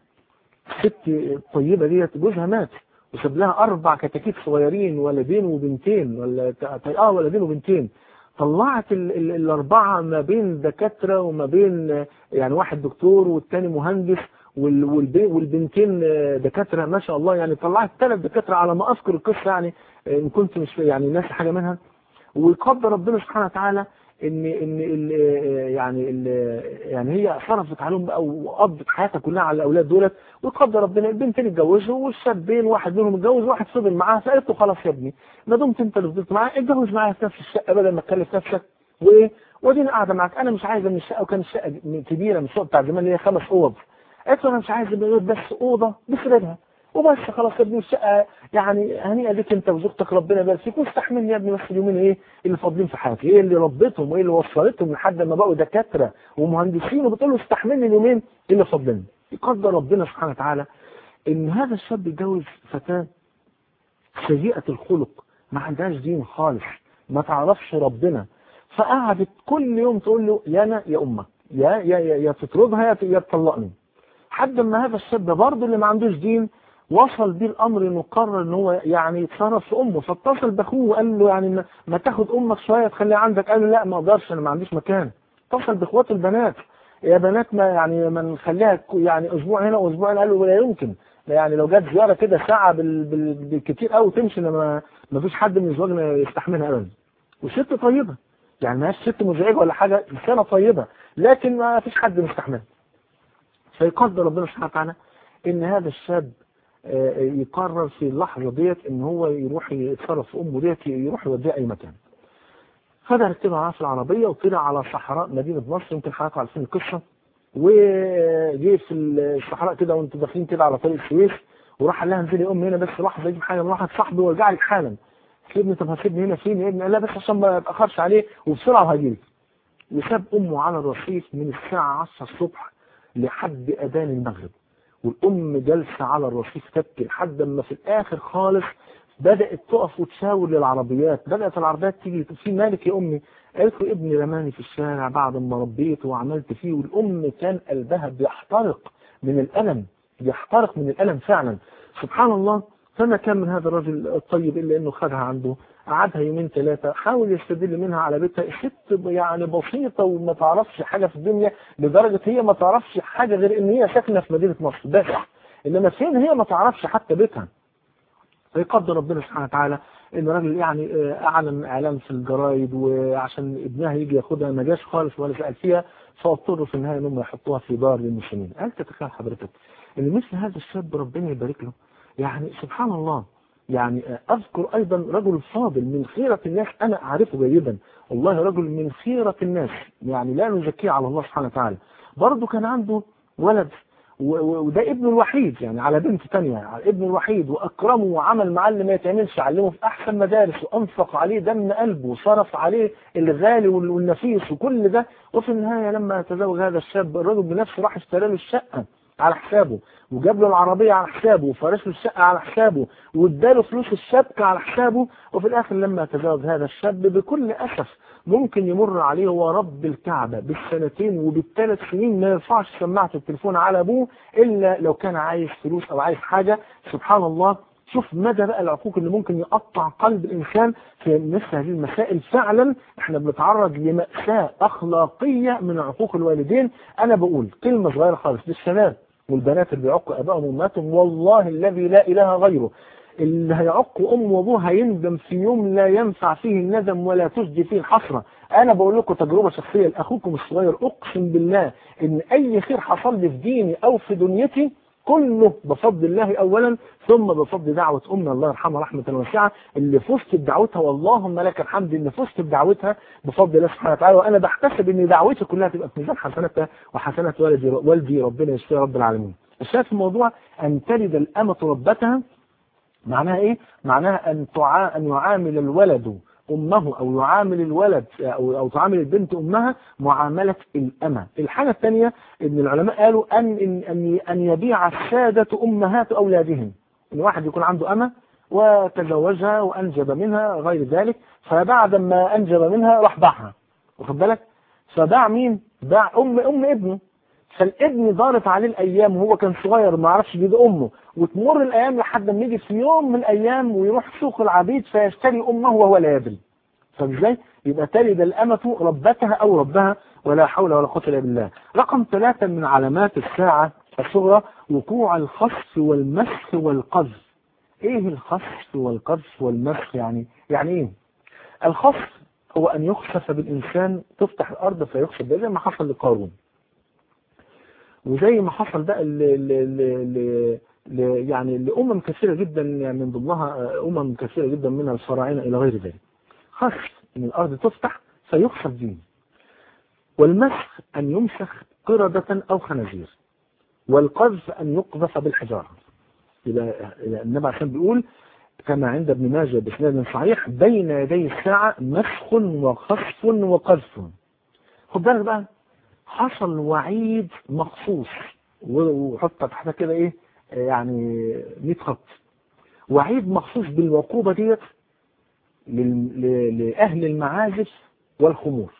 الست الطيبة ديت جوزها مات وساب لها اربع كتاكيت صغيرين ولدين وبنتين ولا اه ولدين وبنتين طلعت ال ال الأربعة ما بين دكاترة وما بين يعني واحد دكتور والتاني مهندس والبنتين دكاترة ما شاء الله يعني طلعت ثلاث دكاترة على ما أذكر القصة يعني إن كنت مش يعني ناسي حاجة منها ويقدر ربنا سبحانه وتعالى ان ان ال يعني ال يعني هي صرفت عليهم بقى وقضت حياتها كلها على الاولاد دولت وقدر ربنا البنتين اتجوزوا والشابين واحد منهم اتجوز واحد فضل معاها فقالت له خلاص يا ابني ما دمت انت اللي فضلت معاها اتجوز معايا في نفس الشقه بدل ما تكلف نفسك وايه واديني قاعده معاك انا مش عايزه من الشقه وكان الشقه كبيره مش بتاع زمان اللي هي خمس اوض قالت له انا مش عايزه غير بس اوضه بسردها وبس خلاص يا ابني الشقه يعني هنيئه ليك انت وزوجتك ربنا يبارك فيك واستحملني يا ابني بس اليومين ايه اللي فاضلين في حياتي ايه اللي ربيتهم وايه اللي وصلتهم لحد ما بقوا دكاتره ومهندسين وبتقول له استحملني اليومين اللي فاضلين يقدر ربنا سبحانه وتعالى ان هذا الشاب يتجوز فتاه سيئه الخلق ما عندهاش دين خالص ما تعرفش ربنا فقعدت كل يوم تقول له يا انا يا امك يا يا يا, يا تطردها يا تطلقني حد ما هذا الشاب برضه اللي ما عندوش دين وصل بيه الامر انه قرر ان هو يعني يتصرف في امه فاتصل باخوه وقال له يعني ما تاخد امك شويه تخليها عندك قال له لا ما اقدرش انا ما عنديش مكان اتصل باخوات البنات يا بنات ما يعني ما نخليها يعني اسبوع هنا واسبوع هنا قالوا لا يمكن يعني لو جت زياره كده ساعه بالكتير قوي تمشي لما ما فيش حد من زوجنا يستحملها ابدا وست طيبه يعني ما هيش ست مزعجه ولا حاجه انسانه طيبه لكن ما فيش حد مستحملها فيقدر ربنا سبحانه وتعالى ان هذا الشاب يقرر في اللحظة ديت ان هو يروح يتصرف في امه ديت يروح يوديها اي مكان خدها ركبها معاه في العربية وطلع على صحراء مدينة مصر يمكن حضراتكم عارفين القصة وجه في الصحراء كده وانتوا داخلين كده على طريق السويس وراح قال لها انزلي يا امي هنا بس لحظة اجيب حاجة من واحد صاحبي وارجع لك حالا سيبني طب هسيبني هنا فين يا ابني قال لا بس عشان ما اتاخرش عليه وبسرعة وهجيلك وساب امه على الرصيف من الساعة 10 الصبح لحد اذان المغرب والام جالسه على الرصيف تبكي لحد ما في الاخر خالص بدات تقف وتشاور للعربيات بدات العربيات تيجي في مالك يا امي قالت له ابني رماني في الشارع بعد ما ربيته وعملت فيه والام كان قلبها بيحترق من الالم بيحترق من الالم فعلا سبحان الله فما كان من هذا الرجل الطيب الا انه خدها عنده قعدها يومين ثلاثة حاول يستدل منها على بيتها الست يعني بسيطة وما تعرفش حاجة في الدنيا لدرجة هي ما تعرفش حاجة غير ان هي ساكنة في مدينة مصر بس انما فين هي ما تعرفش حتى بيتها فيقدر ربنا سبحانه وتعالى ان راجل يعني اعلن اعلان في الجرايد وعشان ابنها يجي ياخدها ما جاش خالص ولا سال فيها فاضطروا في النهايه انهم يحطوها في دار للمسلمين هل تتخيل حضرتك ان مثل هذا الشاب ربنا يبارك له يعني سبحان الله يعني أذكر أيضا رجل فاضل من خيرة الناس أنا أعرفه جيدا والله رجل من خيرة الناس يعني لا نزكيه على الله سبحانه وتعالى برضه كان عنده ولد وده ابنه الوحيد يعني على بنت تانية يعني ابنه الوحيد وأكرمه وعمل معاه اللي ما يتعملش علمه في أحسن مدارس وأنفق عليه دم قلبه وصرف عليه الغالي والنفيس وكل ده وفي النهاية لما تزوج هذا الشاب الرجل بنفسه راح اشترى له الشقة على حسابه وجاب له العربية على حسابه وفرش له الشقة على حسابه واداله فلوس الشبكة على حسابه وفي الآخر لما تزوج هذا الشاب بكل أسف ممكن يمر عليه هو رب الكعبة بالسنتين وبالثلاث سنين ما يرفعش سماعة التليفون على أبوه إلا لو كان عايز فلوس أو عايز حاجة سبحان الله شوف مدى بقى العقوق اللي ممكن يقطع قلب الإنسان في مثل هذه المسائل فعلا احنا بنتعرض لمأساة أخلاقية من عقوق الوالدين أنا بقول كلمة صغيرة خالص للشباب والبنات اللي بيعقوا أبائهم وأمهاتهم والله الذي لا إله غيره اللي هيعق أمه وأبوه هيندم في يوم لا ينفع فيه الندم ولا تجدي فيه الحسرة أنا بقول لكم تجربة شخصية لأخوكم الصغير أقسم بالله إن أي خير حصل لي في ديني أو في دنيتي كله بفضل الله اولا ثم بفضل دعوة امي الله يرحمها رحمة واسعة اللي فزت بدعوتها واللهم لك الحمد ان فزت بدعوتها بفضل الله سبحانه وتعالى وانا بحتسب ان دعوتي كلها تبقى في ميزان حسناتها وحسنات والدي والدي ربنا يشفيها رب العالمين الشاهد في الموضوع ان تلد الامة ربتها معناها ايه معناها ان تعا... ان يعامل الولد امه او يعامل الولد او او تعامل البنت امها معامله الامه الحاجه الثانيه ان العلماء قالوا ان ان ان يبيع الساده امهات اولادهم ان واحد يكون عنده امه وتزوجها وانجب منها غير ذلك فبعد ما انجب منها راح باعها واخد بالك فباع مين باع ام ام ابنه فالابن دارت عليه الايام وهو كان صغير ما يعرفش دي, دي امه وتمر الايام لحد ما يجي في يوم من الايام ويروح سوق العبيد فيشتري امه وهو لا يدري فازاي يبقى تلد الامه ربتها او ربها ولا حول ولا قوه الا بالله رقم ثلاثة من علامات الساعه الصغرى وقوع الخصف والمسخ والقذف ايه الخصف والقذف والمسخ يعني يعني ايه الخصف هو ان يخسف بالانسان تفتح الارض فيخسف زي ما حصل لقارون وزي ما حصل بقى ل ل ل ل يعني لأمم كثيرة جدا يعني من ضمنها أمم كثيرة جدا من الفراعنة إلى غير ذلك خسف أن الأرض تفتح فيخسف دين والمسخ أن يمسخ قردة أو خنازير والقذف أن يقذف بالحجارة إلى النبي عشان بيقول كما عند ابن ماجه بإسناد صحيح بين يدي الساعة مسخ وخسف وقذف خد بالك بقى حصل وعيد مخصوص وحط تحتها كده ايه يعني 100 خط وعيد مخصوص بالعقوبة ديت لأهل المعازف والخمور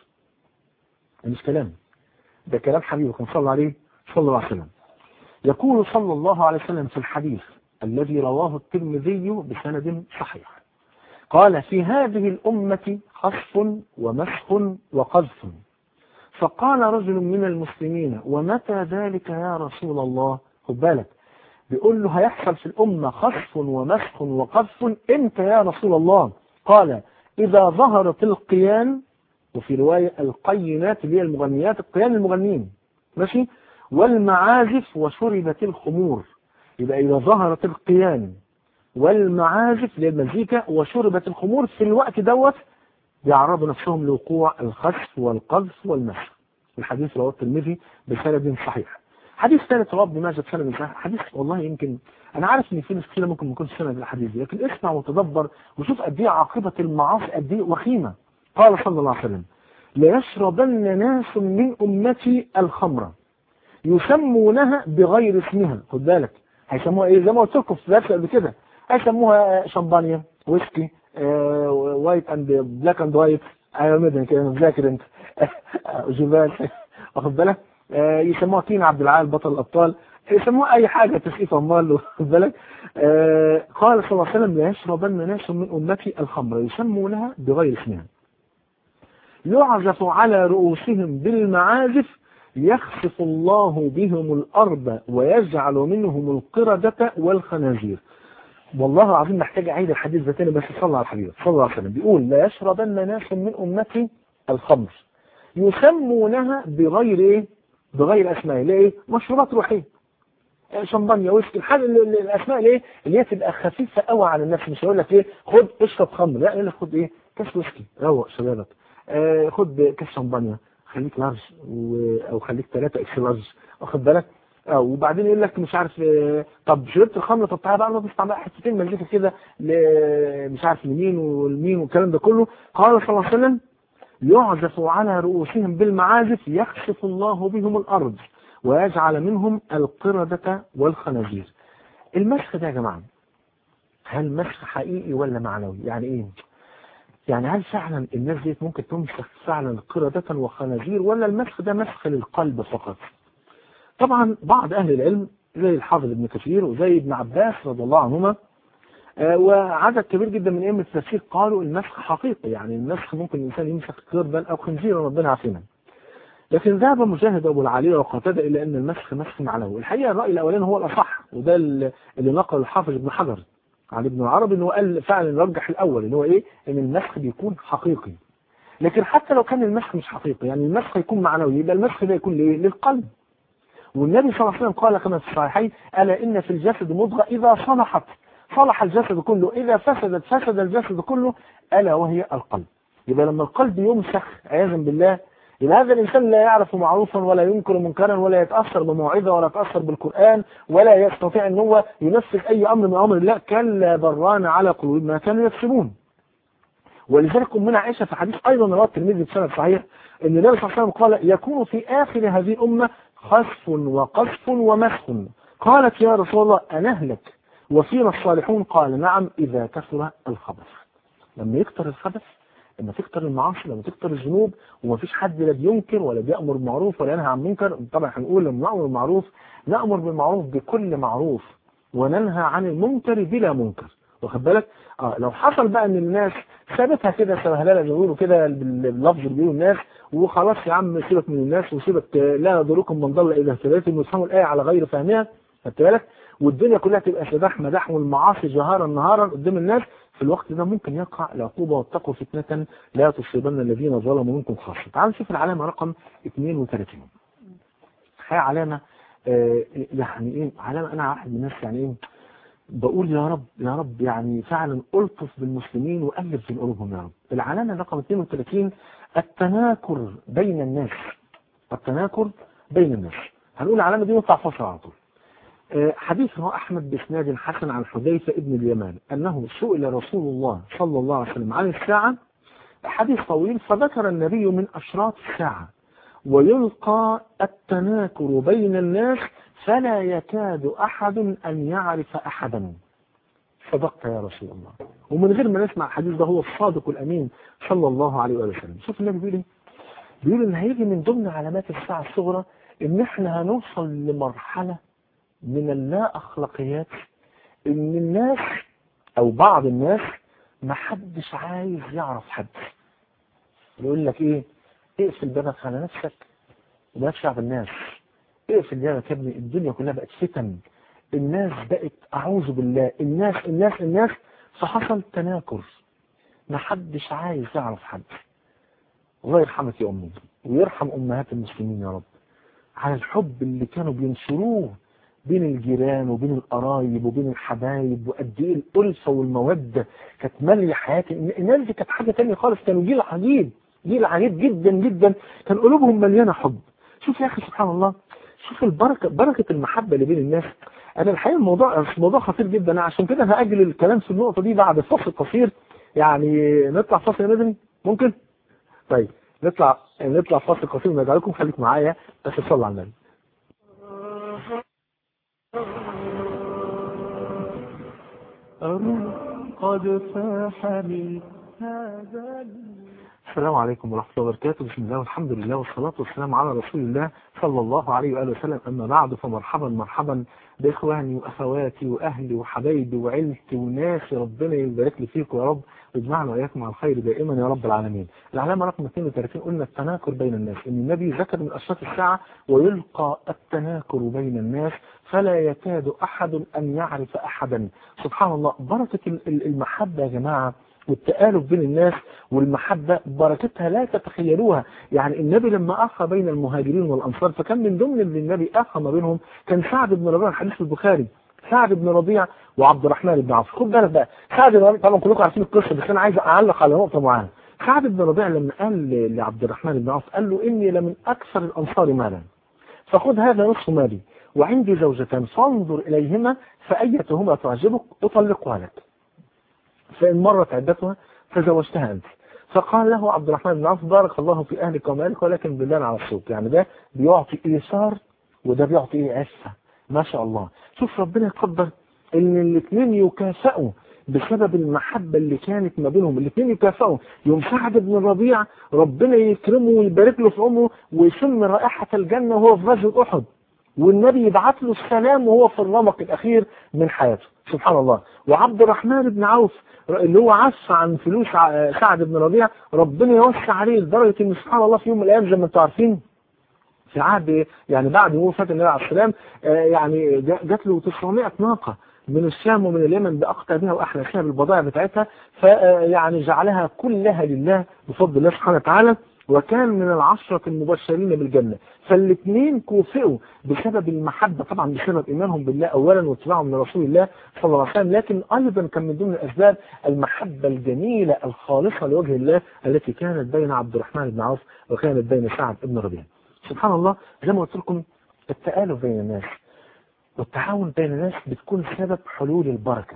مش كلام ده كلام حبيبه كان صلى عليه صلى الله عليه وسلم يقول صلى الله عليه وسلم في الحديث الذي رواه الترمذي بسند صحيح قال في هذه الأمة خصف ومسخ وقذف فقال رجل من المسلمين ومتى ذلك يا رسول الله خد بالك بيقول له هيحصل في الأمة خصف ومسخ وقذف امتى يا رسول الله قال إذا ظهرت القيان وفي رواية القينات اللي هي المغنيات القيان المغنين ماشي والمعازف وشربت الخمور يبقى إذا ظهرت القيان والمعازف اللي هي المزيكا وشربت الخمور في الوقت دوت بيعرضوا نفسهم لوقوع الخسف والقذف والمسخ الحديث رواه الترمذي بسند صحيح حديث ثالث رواه ابن ماجه بسند صحيح حديث والله يمكن انا عارف ان في ناس كتير ممكن ما يكونش سند الحديث دي لكن اسمع وتدبر وشوف قد ايه عاقبه المعاصي قد ايه وخيمه قال صلى الله عليه وسلم ليشربن ناس من امتي الخمره يسمونها بغير اسمها خد بالك هيسموها ايه زي ما قلت لكم في درس قبل كده هيسموها شمبانيا ويسكي آه وايت اند بلاك اند وايت ايوه مدن كده مذاكر انت جبال واخد بالك آه يسموها كين عبد العال بطل الابطال يسموها اي حاجه تسقيف اموال واخد بالك آه قال صلى الله عليه وسلم ليشربن ناس من امتي الخمر يسمونها بغير اسمها يعزف على رؤوسهم بالمعازف يخسف الله بهم الارض ويجعل منهم القردة والخنازير والله العظيم محتاج اعيد الحديث ده تاني بس صلى على الحبيب صلى الله عليه وسلم بيقول لا يشربن ناس من امتي الخمر يسمونها بغير ايه بغير اسماء ليه مشروبات روحيه شمبانيا ويسكي الحاجه الاسماء الايه اللي هي تبقى خفيفه قوي على النفس مش هيقول لك ايه خد اشرب خمر لا يقول لك خد ايه كاس ويسكي روق شبابك آه خد كاس شمبانيا خليك لارج و... او خليك ثلاثة اكس لارج واخد بالك اه وبعدين يقول لك مش عارف اه طب شربت الخمر طب تعالى بقى نضيف بقى حتتين مزيكا كده مش عارف لمين والمين والكلام ده كله قال صلى الله عليه وسلم يعزف على رؤوسهم بالمعازف يخسف الله بهم الارض ويجعل منهم القردة والخنازير المسخ ده يا جماعة هل مسخ حقيقي ولا معنوي يعني ايه يعني هل فعلا الناس دي ممكن تمسخ فعلا قردة وخنازير ولا المسخ ده مسخ للقلب فقط طبعا بعض اهل العلم زي الحافظ ابن كثير وزي ابن عباس رضي الله عنهما آه وعدد كبير جدا من ائمه التفسير قالوا المسخ حقيقي يعني المسخ ممكن الانسان يمسخ قردا او خنزيرا ربنا عافينا لكن ذهب مجاهد ابو العاليه وقتاده الى ان المسخ مسخ معنوي الحقيقه الراي الاولاني هو الاصح وده اللي نقل الحافظ ابن حجر عن ابن العربي ان هو قال فعلا رجح الاول ان هو ايه ان المسخ بيكون حقيقي لكن حتى لو كان المسخ مش حقيقي يعني المسخ يكون معنوي يبقى المسخ ده يكون لايه للقلب والنبي صلى الله عليه وسلم قال كما في الصحيحين الا ان في الجسد مضغه اذا صلحت صلح الجسد كله اذا فسدت فسد الجسد كله الا وهي القلب يبقى لما القلب يمسخ عياذا بالله يبقى هذا الإنسان لا يعرف معروفا ولا ينكر منكرا ولا يتأثر بموعظة ولا يتأثر بالقرآن ولا يستطيع أن هو ينفذ أي أمر من أمر الله كلا بران على قلوب ما كانوا يكسبون ولذلك أمنا عائشة في حديث أيضا رواه الترمذي بسند صحيح أن النبي صلى الله عليه وسلم قال يكون في آخر هذه الأمة خسف وقذف ومسخ قالت يا رسول الله أنهلك وفينا الصالحون قال نعم إذا كثر الخبث لما يكثر الخبث لما تكتر المعاصي لما تكتر الذنوب ومفيش حد لا بينكر ولا بيأمر بالمعروف ولا ينهى عن منكر طبعا هنقول لما نأمر بالمعروف نأمر بالمعروف بكل معروف وننهى عن المنكر بلا منكر واخد بالك اه لو حصل بقى ان الناس سابتها كده سبهلله بيقولوا كده باللفظ اللي بيقولوا الناس وخلاص يا عم سيبك من الناس وسيبك لا يضركم من ضل اذا اهتديتم ويفهموا الايه على غير فهمها خدت بالك والدنيا كلها تبقى سداح مداح والمعاصي جهارا نهارا قدام الناس في الوقت ده ممكن يقع العقوبة واتقوا فتنة لا تصيبن الذين ظلموا منكم خاصة تعالوا نشوف العلامة رقم 32 هي علامة آه يعني ايه علامة انا واحد من الناس يعني ايه بقول يا رب يا رب يعني فعلا الطف بالمسلمين والف في قلوبهم يا رب العلامة رقم 32 التناكر بين الناس التناكر بين الناس هنقول العلامة دي نطلع فاصل على طول حديث رواه أحمد بإسناد حسن عن حذيفة ابن اليمان أنه سئل رسول الله صلى الله عليه وسلم عن الساعة حديث طويل فذكر النبي من أشراط الساعة ويلقى التناكر بين الناس فلا يكاد أحد أن يعرف أحدا صدقت يا رسول الله ومن غير ما نسمع الحديث ده هو الصادق الأمين صلى الله عليه وسلم شوف النبي بيقول ايه بيقول ان هيجي من ضمن علامات الساعة الصغرى ان احنا هنوصل لمرحلة من اللا أخلاقيات إن الناس أو بعض الناس ما حدش عايز يعرف حد يقول لك إيه اقفل بابك على نفسك وما تشعب الناس اقفل بابك يا ابني الدنيا كلها بقت فتن الناس بقت أعوذ بالله الناس الناس الناس فحصل تناكر ما حدش عايز يعرف حد الله يرحمك يا أمي ويرحم أمهات المسلمين يا رب على الحب اللي كانوا بينشروه بين الجيران وبين القرايب وبين الحبايب وقد ايه الألفة والمودة كانت مالية حياة الناس دي كانت حاجة تانية خالص كانوا جيل عجيب جيل عجيب جدا جدا كان قلوبهم مليانة حب شوف يا أخي سبحان الله شوف البركة بركة المحبة اللي بين الناس أنا الحقيقة الموضوع الموضوع خطير جدا عشان كده أنا هأجل الكلام في النقطة دي بعد فصل قصير يعني نطلع فصل مدني ممكن؟ طيب نطلع نطلع فصل قصير ونرجع لكم خليك معايا بس صلوا على النبي
قد فاح من هذا
السلام عليكم ورحمة الله وبركاته بسم الله والحمد لله والصلاة والسلام على رسول الله صلى الله عليه وآله وسلم أما بعد فمرحبا مرحبا بإخواني وأخواتي وأهلي وحبايبي وعيلتي وناسي ربنا يبارك لي فيكم يا رب ويجمعنا وإياكم على الخير دائما يا رب العالمين العلامة رقم 32 قلنا التناكر بين الناس إن النبي ذكر من أشراط الساعة ويلقى التناكر بين الناس فلا يكاد أحد أن يعرف أحدا سبحان الله بركة المحبة يا جماعة والتآلف بين الناس والمحبة بركتها لا تتخيلوها يعني النبي لما أخى بين المهاجرين والأنصار فكان من ضمن اللي النبي أخى ما بينهم كان سعد بن ربيع الحديث البخاري سعد بن ربيع وعبد الرحمن بن عوف خد بالك بقى سعد بن ربيع طبعا كلكم عارفين القصة بس أنا عايز أعلق على نقطة معينة سعد بن ربيع لما قال لعبد الرحمن بن عوف قال له إني لمن أكثر الأنصار مالا فخذ هذا نصف مالي وعندي زوجتان فانظر إليهما فأيتهما تعجبك أطلقها لك فإن مرت عدتها تزوجتها أنت فقال له عبد الرحمن بن عوف بارك الله في أهلك ومالك ولكن بالله على الصوت يعني ده بيعطي إيثار وده بيعطي ايه عفة ما شاء الله شوف ربنا يقدر ان الاثنين يكافئوا بسبب المحبة اللي كانت ما بينهم الاثنين يكافئوا يوم سعد بن الربيع ربنا يكرمه ويبارك له في عمره ويشم رائحة الجنة وهو في غزوة أحد والنبي يبعث له السلام وهو في الرمق الأخير من حياته سبحان الله وعبد الرحمن بن عوف اللي هو عف عن فلوس سعد بن ربيع ربنا يوسع عليه لدرجة ان سبحان الله في يوم من الأيام زي ما انتم عارفين في عهد يعني بعد وفاة النبي عليه السلام يعني جات له 900 ناقة من الشام ومن اليمن بأقطابها وأحلاسها بالبضائع بتاعتها فيعني جعلها كلها لله بفضل الله سبحانه وتعالى وكان من العشرة المبشرين بالجنة فالاثنين كوفئوا بسبب المحبة طبعا بسبب إيمانهم بالله أولا واتباعهم لرسول الله صلى الله عليه وسلم لكن أيضا كان من ضمن الأسباب المحبة الجميلة الخالصة لوجه الله التي كانت بين عبد الرحمن بن عوف وكانت بين سعد بن ربيع سبحان الله زي ما قلت لكم التآلف بين الناس والتعاون بين الناس بتكون سبب حلول البركة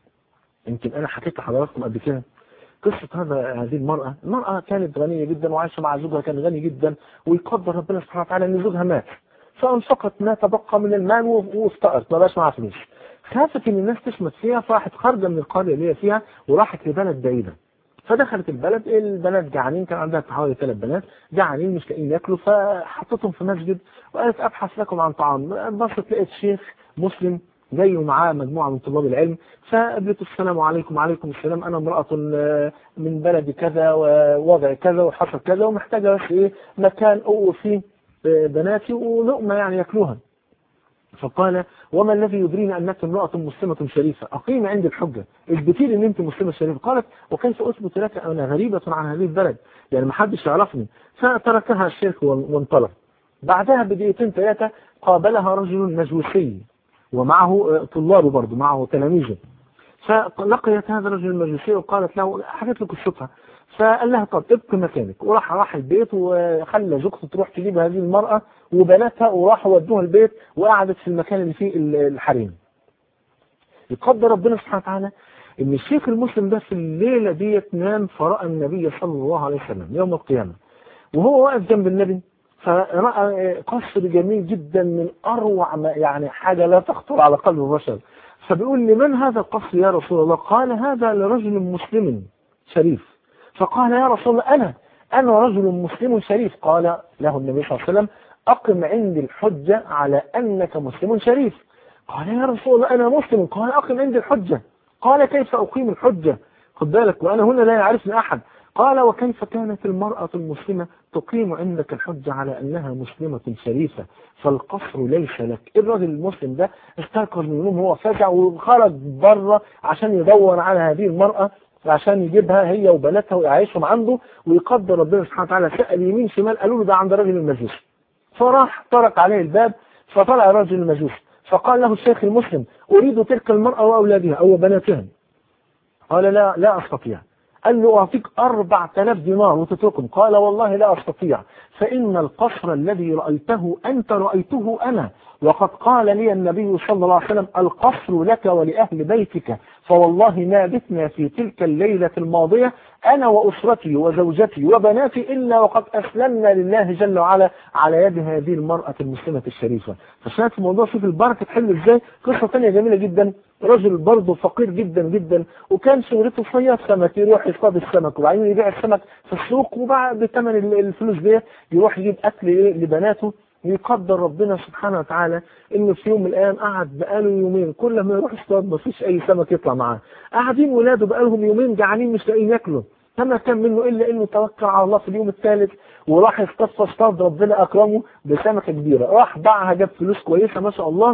يمكن أنا حكيت لحضراتكم قبل كده قصة هذا هذه المرأة المرأة كانت غنية جدا وعايشة مع زوجها كان غني جدا ويقدر ربنا سبحانه وتعالى ان زوجها مات فانفقت ما تبقى من المال وافتقرت ما بقاش معاها فلوس خافت ان الناس تشمت فيها فراحت خارجة من القرية اللي هي فيها وراحت لبلد بعيدة فدخلت البلد البنات جعانين كان عندها حوالي ثلاث بنات جعانين مش لاقيين ياكلوا فحطتهم في مسجد وقالت ابحث لكم عن طعام بصت لقيت شيخ مسلم جاي ومعاه مجموعة من طلاب العلم فقابلته السلام عليكم وعليكم السلام أنا امرأة من بلد كذا ووضع كذا وحصل كذا ومحتاجة بس إيه مكان أقوى فيه بناتي ولقمة يعني ياكلوها فقال وما الذي يدرينا أنك امرأة مسلمة شريفة أقيم عندي الحجة اثبتي لي أن أنت مسلمة شريفة قالت وكيف أثبت لك أنا غريبة عن هذه البلد يعني ما حدش يعرفني فتركها الشيخ وانطلق بعدها بدقيقتين ثلاثة قابلها رجل مجوسي ومعه طلابه برضه معه تلاميذه فلقيت هذا الرجل المجوسي وقالت له حكيت لك الصبح فقال لها طب ابقي مكانك وراح راح البيت وخلى زوجته تروح تجيب هذه المرأة وبناتها وراحوا ودوها البيت وقعدت في المكان اللي فيه الحريم يقدر ربنا سبحانه وتعالى ان الشيخ المسلم ده في الليلة ديت نام فرأى النبي صلى الله عليه وسلم يوم القيامة وهو واقف جنب النبي فرأى قصر جميل جدا من أروع ما يعني حاجة لا تخطر على قلب البشر فبيقول لمن هذا القصر يا رسول الله قال هذا لرجل مسلم شريف فقال يا رسول الله أنا أنا رجل مسلم شريف قال له النبي صلى الله عليه وسلم أقم عندي الحجة على أنك مسلم شريف قال يا رسول الله أنا مسلم قال أقم عندي الحجة قال كيف أقيم الحجة خد بالك وأنا هنا لا يعرفني أحد قال وكيف كانت المرأة المسلمة تقيم عندك الحجة على أنها مسلمة شريفة فالقصر ليس لك الراجل المسلم ده استيقظ من النوم هو فزع وخرج بره عشان يدور على هذه المرأة عشان يجيبها هي وبناتها ويعيشهم عنده ويقدر ربنا سبحانه وتعالى سأل يمين شمال قالوا له ده عند راجل المجوس فراح طرق عليه الباب فطلع الرجل المجوس فقال له الشيخ المسلم أريد تلك المرأة وأولادها أو بناتها قال لا لا أستطيع قال له أعطيك أربع تلاف دينار وتتركهم قال والله لا أستطيع فإن القصر الذي رأيته أنت رأيته أنا وقد قال لي النبي صلى الله عليه وسلم القصر لك ولأهل بيتك فوالله ما بتنا في تلك الليلة الماضية أنا وأسرتي وزوجتي وبناتي إلا وقد أسلمنا لله جل وعلا على يد هذه المرأة المسلمة الشريفة فشاهد الموضوع شوف البركة تحل إزاي قصة ثانية جميلة جدا رجل برضه فقير جدا جدا وكان شغلته صياد سمك يروح يصطاد السمك وبعدين يبيع السمك في السوق وبعد بثمن الفلوس دي يروح يجيب أكل لبناته يقدر ربنا سبحانه وتعالى انه في يوم من الايام قعد بقاله يومين كل ما يروح يصطاد ما فيش اي سمك يطلع معاه قاعدين ولاده بقالهم يومين جعانين مش لاقيين ياكلوا فما كان منه الا انه توكل على الله في اليوم الثالث وراح يصطاد فاصطاد ربنا اكرمه بسمكه كبيره راح باعها جاب فلوس كويسه ما شاء الله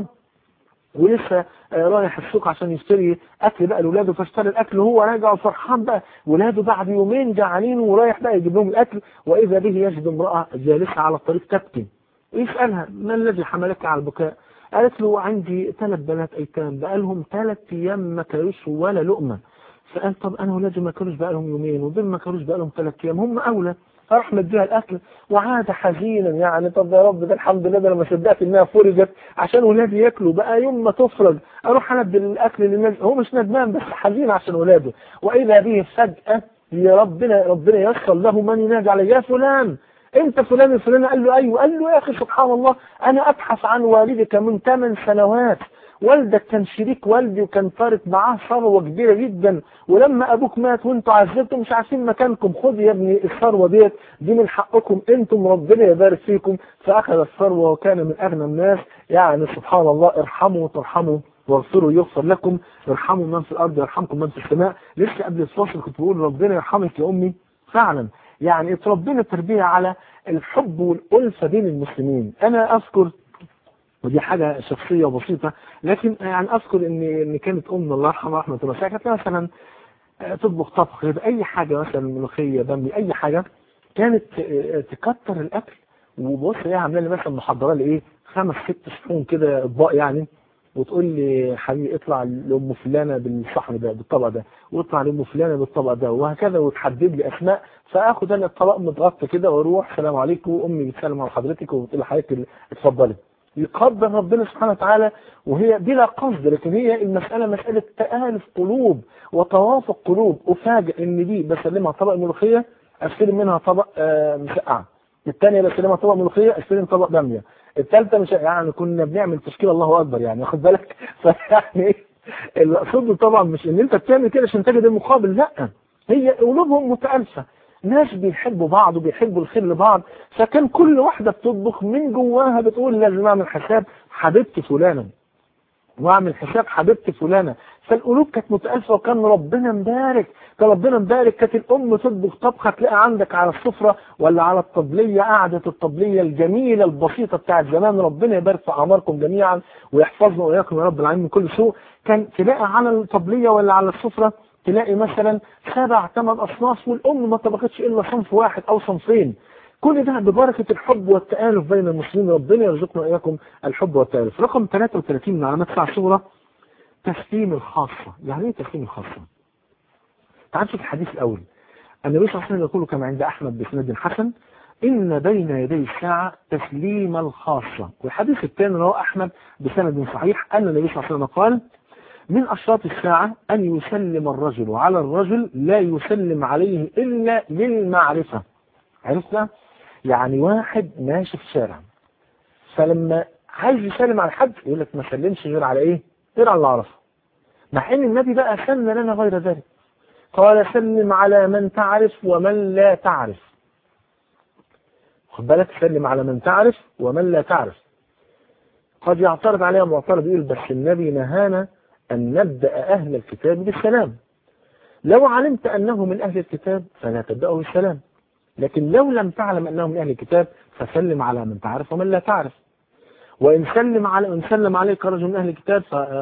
ولسه رايح السوق عشان يشتري اكل بقى لاولاده فاشترى الاكل وهو راجع وفرحان بقى ولاده بعد يومين جعانين ورايح بقى يجيب لهم الاكل واذا به يجد امراه جالسه على الطريق تبكي يسالها ما الذي حملك على البكاء قالت له عندي ثلاث بنات ايتام بقى لهم ثلاث ايام ما كلوش ولا لقمه فقال طب انا ولادي ما كلوش بقى لهم يومين ودول ما كلوش بقى لهم ثلاث ايام هم اولى فراح مديها الاكل وعاد حزينا يعني طب يا رب ده الحمد لله ده انا ما صدقت انها فرجت عشان ولادي ياكلوا بقى يوم ما تفرج اروح انبي الاكل للناس هو مش ندمان بس حزين عشان ولاده واذا به فجاه يا ربنا ربنا ييسر له من ينادي عليه يا فلان
انت فلان الفلاني قال له ايوه قال له يا اخي سبحان الله انا ابحث عن والدك من ثمان سنوات والدك كان شريك والدي وكان فارق معاه ثروه كبيره جدا ولما ابوك مات وانتوا عزلتوا مش عارفين مكانكم خد يا ابني الثروه ديت دي من حقكم انتم ربنا يبارك فيكم فاخذ الثروه وكان من اغنى الناس يعني سبحان الله ارحموا وترحموا واغفروا يغفر لكم ارحموا من في الارض يرحمكم من في السماء لسه قبل الفاصل كنت بقول ربنا يرحمك يا امي فعلا يعني اتربينا تربيه على الحب والالفه بين المسلمين انا اذكر ودي حاجة شخصية بسيطة لكن يعني أذكر إن إن كانت أمنا الله يرحمها رحمة الله كانت مثلا تطبخ طبخ غير أي حاجة مثلا ملوخية بامي أي حاجة كانت تكتر الأكل وبص هي عاملة لي مثلا محضرة لي إيه خمس ست صحون كده أطباق يعني وتقول لي حبيبي اطلع لأم فلانة بالصحن ده بالطبق ده واطلع لأم فلانة بالطبق ده وهكذا وتحدد لي أسماء فآخد أنا الطبق متغطى كده وأروح السلام عليكم أمي بتسلم على حضرتك وبتقول لحضرتك اتفضلي يقدر ربنا سبحانه وتعالى وهي بلا قصد لكن هي المسألة مسألة تآلف قلوب وتوافق قلوب أفاجئ إن دي بسلمها طبق ملوخية أستلم منها طبق آه مسقعة الثانية بسلمها طبق ملوخية أستلم طبق بامية الثالثة مش يعني كنا بنعمل تشكيل الله أكبر يعني واخد بالك فيعني اللي أقصده طبعا مش إن أنت بتعمل كده عشان تجد المقابل لا هي قلوبهم متألفة ناس بيحبوا بعض وبيحبوا الخير لبعض فكان كل واحدة بتطبخ من جواها بتقول لازم اعمل حساب حبيبتي فلانة واعمل حساب حبيبتي فلانة فالقلوب كانت متألفة وكان ربنا مبارك كان ربنا مبارك كانت الأم تطبخ طبخة تلاقي عندك على السفرة ولا على الطبلية قعدة الطبلية الجميلة البسيطة بتاعت زمان ربنا يبارك في أعماركم جميعا ويحفظنا وإياكم يا رب العالمين من كل سوء كان تلاقي على الطبلية ولا على السفرة تلاقي مثلا سبع ثمان أصناف والأم ما طبختش إلا صنف واحد أو صنفين كل ده ببركة الحب والتآلف بين المسلمين ربنا يرزقنا إياكم الحب والتآلف رقم 33 من علامات ساعة صغرى تسليم الخاصة يعني إيه تسليم الخاصة تعال شوف الحديث الأول النبي صلى الله عليه وسلم يقول كما عند أحمد بسند حسن إن بين يدي الساعة تسليم الخاصة والحديث الثاني رواه أحمد بسند صحيح أن النبي صلى الله عليه وسلم قال من أشراط الساعة أن يسلم الرجل على الرجل لا يسلم عليه إلا للمعرفة عرفنا؟ يعني واحد ماشي في شارع فلما عايز يسلم على حد يقول لك ما سلمش غير على ايه؟ غير على اللي اعرفه مع ان النبي بقى سن لنا غير ذلك قال سلم على من تعرف ومن لا تعرف خد بالك سلم على من تعرف ومن لا تعرف قد يعترض عليها معترض يقول بس النبي نهانا أن نبدأ أهل الكتاب بالسلام لو علمت أنه من أهل الكتاب فلا تبدأه بالسلام لكن لو لم تعلم أنه من أهل الكتاب فسلم على من تعرف ومن لا تعرف وإن سلم على إن سلم عليك رجل من أهل الكتاب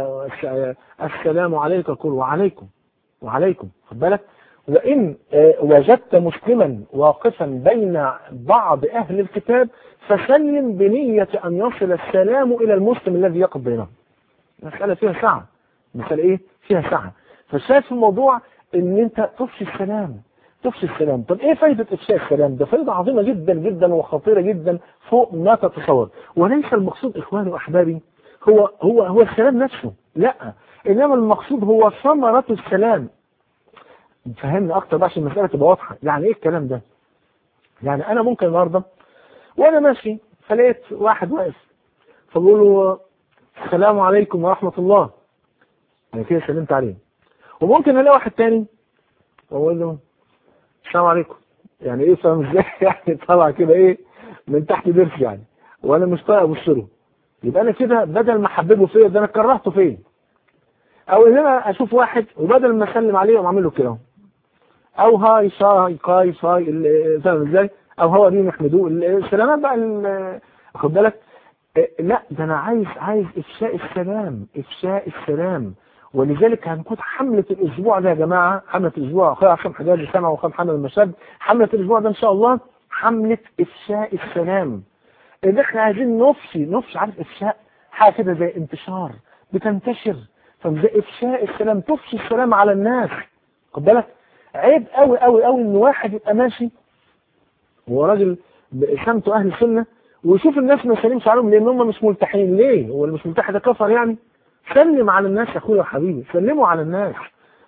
فالسلام عليك قل وعليكم وعليكم خد بالك وإن وجدت مسلما واقفا بين بعض أهل الكتاب فسلم بنية أن يصل السلام إلى المسلم الذي يقف بينهم مسألة فيها سعة مسألة إيه فيها سعة فالشاهد في الموضوع إن أنت تفشي السلام تفشي السلام طب إيه فايدة إفشاء السلام ده فايدة عظيمة جدا جدا وخطيرة جدا فوق ما تتصور وليس المقصود إخواني وأحبابي هو هو هو السلام نفسه لا إنما المقصود هو ثمرة السلام فهمني أكتر بقى عشان المسألة تبقى واضحة يعني إيه الكلام ده يعني أنا ممكن النهارده وأنا ماشي فلقيت واحد واقف فبقول له السلام عليكم ورحمة الله أنا كده سلمت عليه وممكن ألاقي واحد تاني وأقول له السلام عليكم يعني إيه فاهم إزاي يعني طلع كده إيه من تحت ضرس يعني وأنا مش طايق أبص له يبقى أنا كده بدل ما أحببه فيا ده أنا كرهته فين أو إن أنا أشوف واحد وبدل ما أسلم عليه أقوم أعمل له كده أو هاي شاي كاي شاي فاهم إزاي أو هو دي محمدوه السلامات بقى خد بالك لا ده انا عايز عايز افشاء السلام افشاء السلام ولذلك هنكون حملة الاسبوع ده يا جماعة حملة الاسبوع اخويا عشان حجاج سمع واخويا محمد المشاد حملة الاسبوع ده ان شاء الله حملة افشاء السلام ان احنا عايزين نفشي نفشي عارف افشاء حاجة كده زي انتشار بتنتشر فزي افشاء السلام تفشي السلام على الناس خد بالك عيب قوي قوي قوي ان واحد يبقى ماشي وهو راجل سمته اهل السنه ويشوف الناس ما يسلمش عليهم لان هم مش ملتحين ليه هو اللي مش ملتحي ده كفر يعني سلم على الناس يا اخويا وحبيبي سلموا على الناس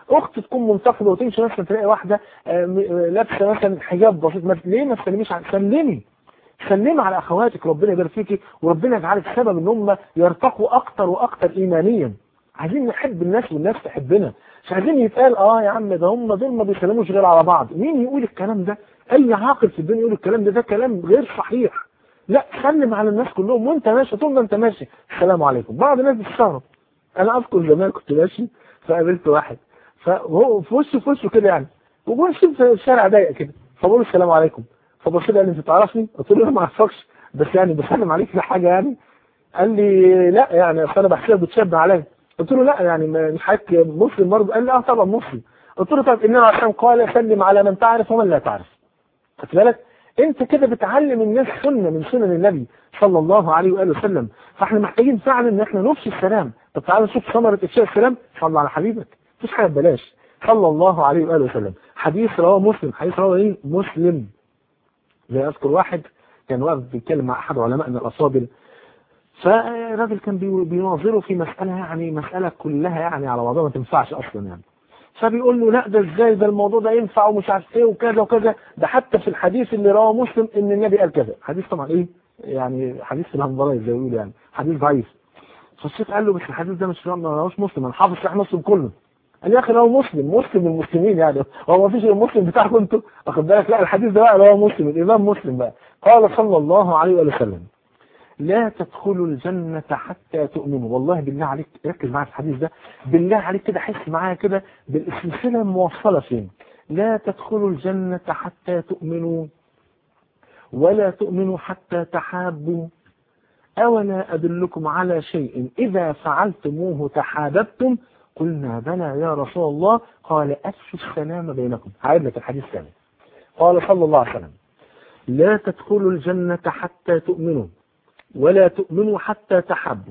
اخت تكون منتقبه وتمشي مثلا تلاقي واحده آه، م- آه، لابسه مثلا حجاب بسيط مثلا ليه ما تسلميش على سلمي سلمي على اخواتك ربنا يبارك فيكي وربنا يجعلك سبب ان هم يرتقوا اكتر واكتر ايمانيا عايزين نحب الناس والناس تحبنا مش عايزين يتقال اه يا عم ده هم دول ما بيسلموش غير على بعض مين يقول الكلام ده اي عاقل في الدنيا يقول الكلام ده ده كلام غير صحيح لا سلم على الناس كلهم وانت ماشي طول ما انت ماشي السلام عليكم بعض الناس بتستغرب انا اذكر زمان كنت ماشي فقابلت واحد فهو في وشه في وشه كده يعني وماشي في الشارع ضيق كده فبقول له السلام عليكم فبص لي قال لي انت تعرفني؟ قلت له لا ما اعرفكش بس يعني بسلم عليك في حاجه يعني قال لي لا يعني اصل انا بحسبك بتشبه عليا قلت له لا يعني ما- مش حضرتك مسلم برضه قال لي اه طبعا مسلم قلت له طب اننا عشان قال سلم على من تعرف ومن لا تعرف خدت بالك انت كده بتعلم الناس سنه من سنن النبي صلى الله عليه واله وسلم فاحنا محتاجين فعلا ان احنا نفشي السلام طب تعالى نشوف ثمره افشاء السلام صلى على حبيبك مفيش حاجه ببلاش صلى الله عليه واله وسلم حديث رواه مسلم حديث رواه ايه مسلم زي اذكر واحد كان واقف بيتكلم مع احد علمائنا الافاضل فالراجل كان بي- بيناظره في مساله يعني مساله كلها يعني على بعضها ما تنفعش اصلا يعني فبيقول له لا ده ازاي ده الموضوع ده ينفع ومش عارف ايه وكذا وكذا ده حتى في الحديث اللي رواه مسلم ان النبي قال كذا حديث طبعا ايه يعني حديث الهنبراء زي ما بيقولوا يعني حديث ضعيف فالشيخ قال له بس الحديث ده مش ما رواه مسلم انا حافظ صحيح مسلم كله قال يا اخي رواه مسلم مسلم المسلمين يعني هو ما فيش غير المسلم بتاعكم انتوا واخد بالك لا الحديث ده بقى رواه مسلم الامام مسلم بقى قال صلى الله عليه وسلم لا تدخلوا الجنة حتى تؤمنوا والله بالله عليك ركز معايا في الحديث ده بالله عليك كده حس معايا كده بالسلسلة الموصلة فين لا تدخلوا الجنة حتى تؤمنوا ولا تؤمنوا حتى تحابوا أولا أدلكم على شيء إذا فعلتموه تحاببتم قلنا بلى يا رسول الله قال أفشوا السلام بينكم هعيد لك الحديث ثاني قال صلى الله عليه وسلم لا تدخلوا الجنة حتى تؤمنوا ولا تؤمنوا حتى تحابوا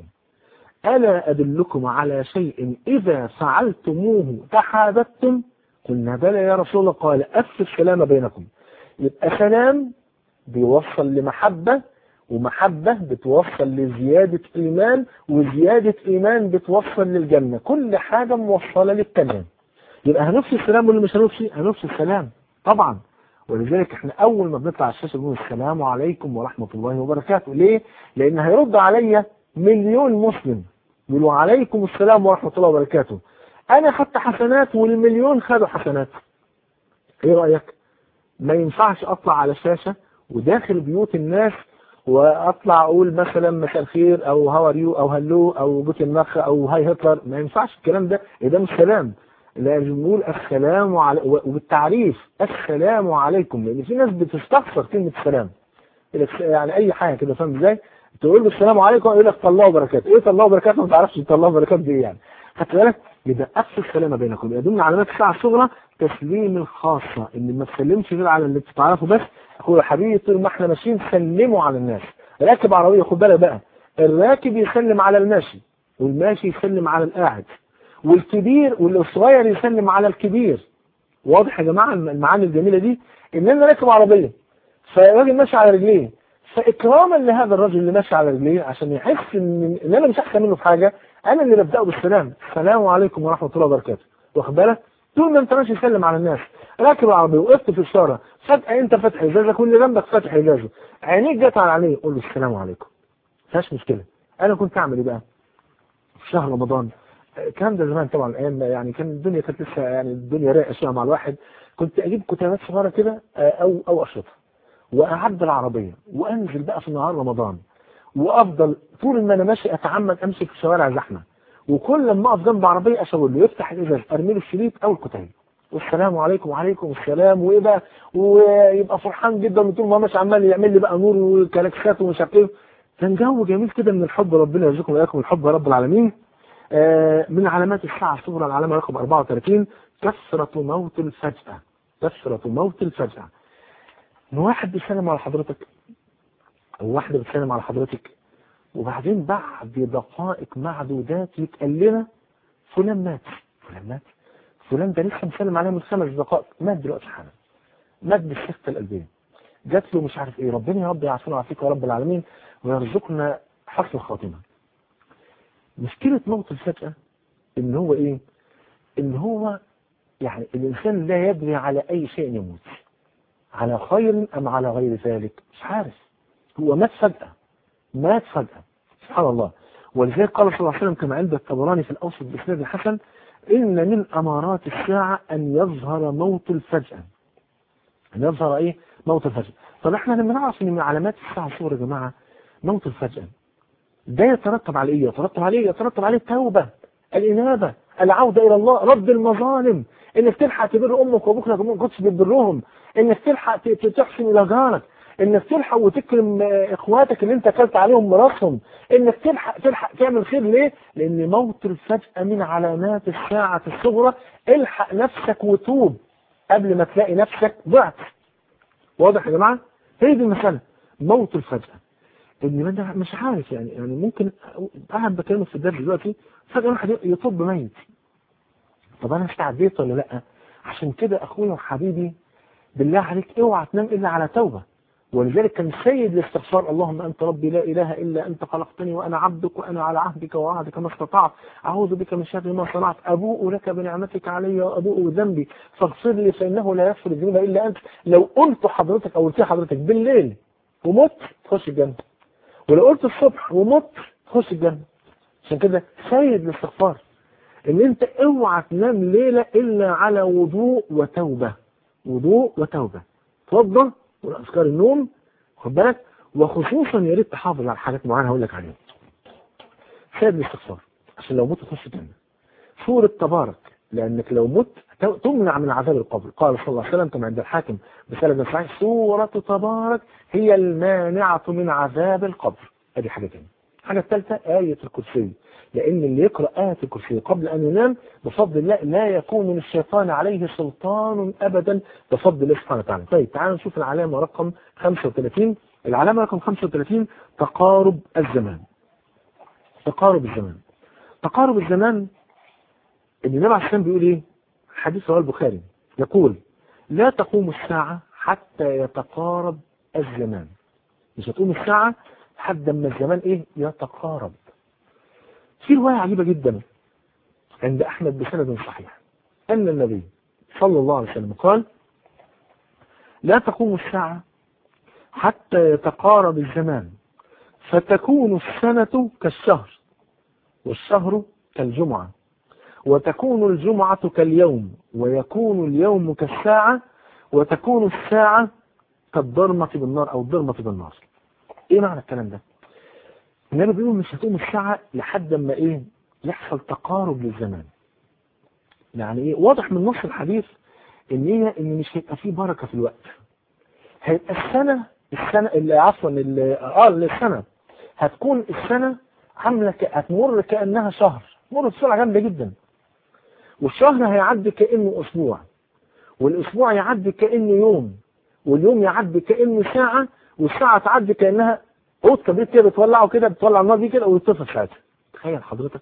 ألا أدلكم على شيء إذا فعلتموه تحاببتم قلنا بلى يا رسول الله قال أفشوا السلام بينكم يبقى سلام بيوصل لمحبة ومحبة بتوصل لزيادة إيمان وزيادة إيمان بتوصل للجنة كل حاجة موصلة للتمام يبقى هنفسي السلام ولا مش هنفسي هنفسي السلام طبعا ولذلك احنا اول ما بنطلع على الشاشه بنقول السلام عليكم ورحمه الله وبركاته ليه لان هيرد عليا مليون مسلم يقولوا عليكم السلام ورحمه الله وبركاته انا خدت حسنات والمليون خدوا حسنات ايه رايك ما ينفعش اطلع على الشاشه وداخل بيوت الناس واطلع اقول مثلا مساء الخير او هاو ار يو او هلو او جوتن مخ او هاي هتلر ما ينفعش الكلام ده إيه ده مش سلام لازم نقول السلام على وبالتعريف السلام عليكم لان في ناس بتستخسر كلمه السلام يقول لك يعني اي حاجه كده فاهم ازاي؟ تقول له السلام عليكم يقول لك طلعوا بركاته ايه طلعوا بركاته ما تعرفش طلعوا بركاته دي ايه يعني خدت بالك يبقى افشوا السلام بينكم يبقى ضمن علامات الساعه الصغرى تسليم الخاصه ان ما تسلمش غير على اللي بتعرفه بس اخويا حبيبي طول ما احنا ماشيين سلموا على الناس راكب عربيه خد بالك بقى الراكب يسلم على الماشي والماشي يسلم على القاعد والكبير والصغير يسلم على الكبير واضح يا جماعه المعاني الجميله دي ان انا راكب عربيه فالراجل ماشي على رجليه فاكراما لهذا الرجل اللي ماشي على رجليه عشان يحس ان ان انا مش احسن منه في حاجه انا اللي ببداه بالسلام السلام عليكم ورحمه الله وبركاته واخد بالك طول ما انت ماشي سلم على الناس راكب العربيه وقفت في الشارع فجاه انت فاتح ازازك واللي جنبك فاتح ازازه عينيك جت على عينيه قول له السلام عليكم مفيهاش مشكله انا كنت اعمل ايه بقى في شهر رمضان الكلام ده زمان طبعا ايام يعني كان الدنيا كانت لسه يعني الدنيا رايقه شويه مع الواحد كنت اجيب كتيبات صغيره كده او او اشرطه واعد العربيه وانزل بقى في نهار رمضان وافضل طول ما انا ماشي اتعمد امشي في شوارع زحمه وكل لما اقف جنب عربيه اشاور له يفتح الازاز ارمي له الشريط او الكتيب والسلام عليكم وعليكم السلام وايه بقى ويبقى فرحان جدا طول ما ماشي عمال يعمل لي بقى نور وكلاكسات ومش عارف ايه كان جو جميل كده من الحب ربنا يرزقكم واياكم الحب يا رب العالمين آه من علامات الساعة الصغرى العلامة رقم 34 كثرة موت الفجأة كثرة موت الفجأة ان واحد بيسلم على حضرتك او واحدة بتسلم على حضرتك وبعدين بعد دقائق معدودات يتقال لنا فلان مات فلان مات فلان ده لسه مسلم عليه من خمس دقائق مات دلوقتي حالا مات بالسكتة القلبية جات له مش عارف ايه ربنا يا رب يعافينا ويعافيك يا رب العالمين ويرزقنا حسن الخاتمة مشكلة موت الفجأة ان هو ايه ان هو يعني الإنسان لا يدري على أي شيء يموت على خير أم على غير ذلك مش عارف هو مات فجأة مات فجأة سبحان الله ولذلك قال صلى الله عليه وسلم كما عند الطبراني في الأوسط بإسناد الحسن إن من أمارات الساعة أن يظهر موت الفجأة أن يظهر إيه موت الفجأة طب إحنا لما نعرف إن من علامات الساعة صور يا جماعة موت الفجأة ده يترتب على إيه يترتب على إيه يترتب عليه التوبة الإنابة العودة إلى الله رد المظالم إنك تلحق تبر أمك وأبوك لو ما كنتش بتبرهم إنك تلحق ت- ت- تحسن إلى جارك إنك تلحق وتكرم آه، إخواتك اللي أنت أكلت عليهم مراسهم إنك تلحق تلحق تعمل خير ليه؟ لأن موت الفجأة من علامات الساعة الصغرى الحق نفسك وتوب قبل ما تلاقي نفسك ضعت واضح يا جماعة؟ هي دي المسألة موت الفجأة ان انا مش عارف يعني يعني ممكن قاعد بكلمك في الدرس دلوقتي فجأة واحد يطب ميت طب انا استعديت ولا لا عشان كده اخويا وحبيبي بالله عليك اوعى تنام الا على توبة ولذلك كان سيد الاستغفار اللهم انت ربي لا اله الا انت خلقتني وانا عبدك وانا على عهدك ووعدك ما استطعت اعوذ بك من شر ما صنعت ابوء لك بنعمتك علي وابوء بذنبي فاغفر لي فانه لا يغفر الذنوب الا انت لو قلت حضرتك او قلت حضرتك بالليل ومت تخش الجنه ولو قلت الصبح ومت تخش الجنة عشان كده سيد الاستغفار ان انت اوعى تنام ليلة الا على وضوء وتوبة وضوء وتوبة توضى واذكار النوم خد بالك وخصوصا يا ريت تحافظ على حاجات معينة هقول لك عليها سيد الاستغفار عشان لو مت تخش الجنة سورة تبارك لانك لو مت تمنع من عذاب القبر قال صلى الله عليه وسلم كما عند الحاكم بسند صحيح سورة تبارك هي المانعة من عذاب القبر ادي حاجة تانية الحاجة الثالثة آية الكرسي لأن اللي يقرأ آية الكرسي قبل أن ينام بفضل الله لا يكون من الشيطان عليه سلطان أبدا بفضل الله سبحانه وتعالى طيب تعالوا نشوف العلامة رقم 35 العلامة رقم 35 تقارب الزمان تقارب الزمان تقارب الزمان النبي عليه السلام بيقول ايه حديث رواه البخاري يقول لا تقوم الساعة حتى يتقارب الزمان مش هتقوم الساعة لحد ما الزمان ايه يتقارب في رواية عجيبة جدا عند أحمد بسند صحيح أن النبي صلى الله عليه وسلم قال لا تقوم الساعة حتى يتقارب الزمان فتكون السنة كالشهر والشهر كالجمعة وتكون الجمعة كاليوم ويكون اليوم كالساعة وتكون الساعة كالضرمة بالنار أو الضرمة بالنار إيه معنى الكلام ده النبي بيقول مش هتقوم الساعة لحد ما إيه يحصل تقارب للزمان يعني إيه واضح من نص الحديث إن هي إن مش هيبقى فيه بركة في الوقت هيبقى السنة السنة اللي عفوا اللي اه السنة هتكون السنة عاملة ك... هتمر كأنها شهر مر بسرعة جامدة جدا والشهر هيعدي كأنه أسبوع والأسبوع يعدي كأنه يوم واليوم يعدي كأنه ساعة والساعة تعدي كأنها عود كبريت كده بتولعه كده بتولع النار دي كده ويطفى ساعتها تخيل حضرتك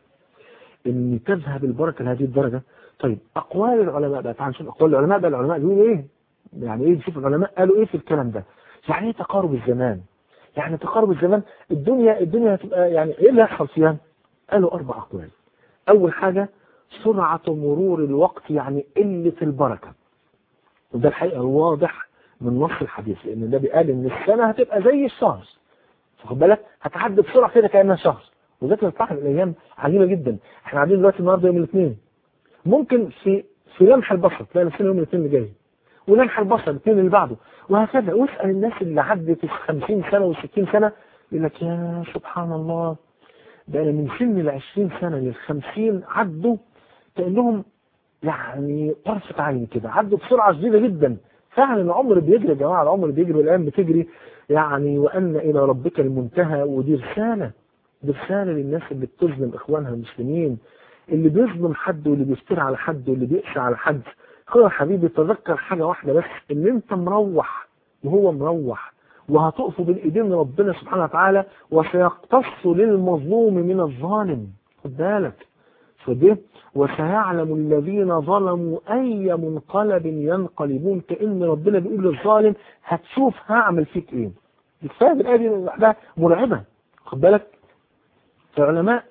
ان تذهب البركة لهذه الدرجة طيب أقوال العلماء بقى تعال نشوف أقوال العلماء بقى العلماء بيقولوا إيه يعني إيه نشوف العلماء قالوا إيه في الكلام ده يعني إيه تقارب الزمان يعني تقارب الزمان الدنيا الدنيا هتبقى يعني إيه اللي هيحصل فيها قالوا أربع أقوال أول حاجة سرعة مرور الوقت يعني قلة البركة وده الحقيقة واضح من نص الحديث لأن النبي قال إن السنة هتبقى زي الشهر واخد بالك هتعدي بسرعة كده كأنها شهر وده كان صح الأيام عجيبة جدا احنا قاعدين دلوقتي النهارده يوم الاثنين ممكن في في لمح البصر تلاقي نفسنا يوم الاثنين اللي جاي ولمح البصر الاثنين اللي بعده وهكذا واسأل الناس اللي عدت ال 50 سنة وال 60 سنة يقول لك يا سبحان الله ده أنا من سن ال 20 سنة لل 50 عدوا كأنهم يعني طرفة عين كده عدوا بسرعة شديدة جدا فعلا العمر بيجري يا جماعة العمر بيجري والأيام بتجري يعني وأن إلى ربك المنتهى ودي رسالة دي رسالة للناس اللي بتظلم إخوانها المسلمين اللي بيظلم حد واللي بيفتري على حد واللي بيقسى على حد خذ يا حبيبي تذكر حاجة واحدة بس ان انت مروح وهو مروح وهتقفوا بين ايدين ربنا سبحانه وتعالى وسيقتص للمظلوم من الظالم خد بالك فده وسيعلم الذين ظلموا اي منقلب ينقلبون كان ربنا بيقول للظالم هتشوف هعمل فيك ايه دي كفايه الايه دي لوحدها مرعبه خد بالك العلماء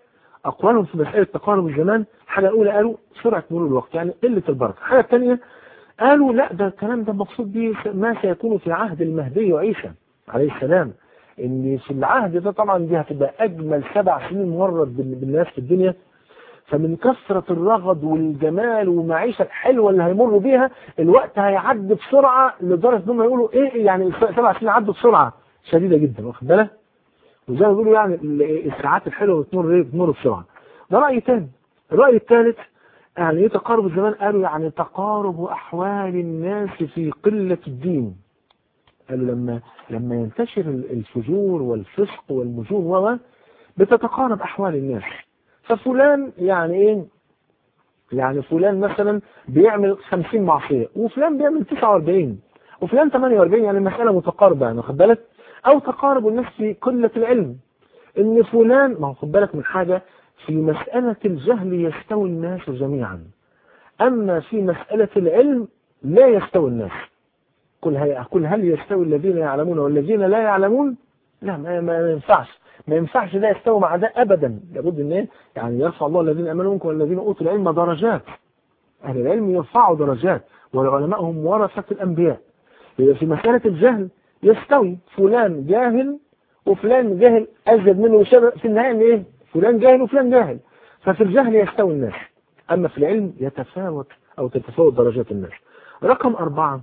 اقوالهم في مساله تقارب الزمان الحاجه الاولى قالوا سرعه مرور الوقت يعني قله البركه الحاجه الثانيه قالوا لا ده الكلام ده مقصود به ما سيكون في عهد المهدي وعيسى عليه السلام ان في العهد ده طبعا دي هتبقى اجمل سبع سنين مرت بال- بالناس في الدنيا فمن كثرة الرغد والجمال والمعيشة الحلوة اللي هيمروا بيها الوقت هيعدي بسرعة لدرجة انهم يقولوا ايه يعني سبع سنين عدوا بسرعة شديدة جدا واخد بالك؟ وزي ما بيقولوا يعني ال- الساعات الحلوة بتمر ايه بتمر بسرعة ده رأي تاني الرأي الثالث يعني ايه تقارب الزمان قالوا يعني تقارب احوال الناس في قلة الدين قالوا لما لما ينتشر ال- الفجور والفسق والمجور و بتتقارب احوال الناس ففلان يعني ايه يعني فلان مثلا بيعمل 50 معصية وفلان بيعمل 49 وفلان 48 يعني المسألة متقاربة يعني واخد بالك او تقارب الناس في قلة العلم ان فلان ما هو خد بالك من حاجة في مسألة الجهل يستوي الناس جميعا اما في مسألة العلم لا يستوي الناس قل هل, قل هل يستوي الذين يعلمون والذين لا يعلمون لا ما, ما ينفعش ما ينفعش ده يستوي مع ده ابدا لابد ان إيه؟ يعني يرفع الله الذين امنوا منكم والذين اوتوا العلم درجات اهل العلم يرفعوا درجات والعلماء هم ورثه الانبياء يبقى في مساله الجهل يستوي فلان جاهل وفلان جاهل ازيد منه وشبه في النهايه ايه فلان جاهل وفلان جاهل ففي الجهل يستوي الناس اما في العلم يتفاوت او تتفاوت درجات الناس رقم أربعة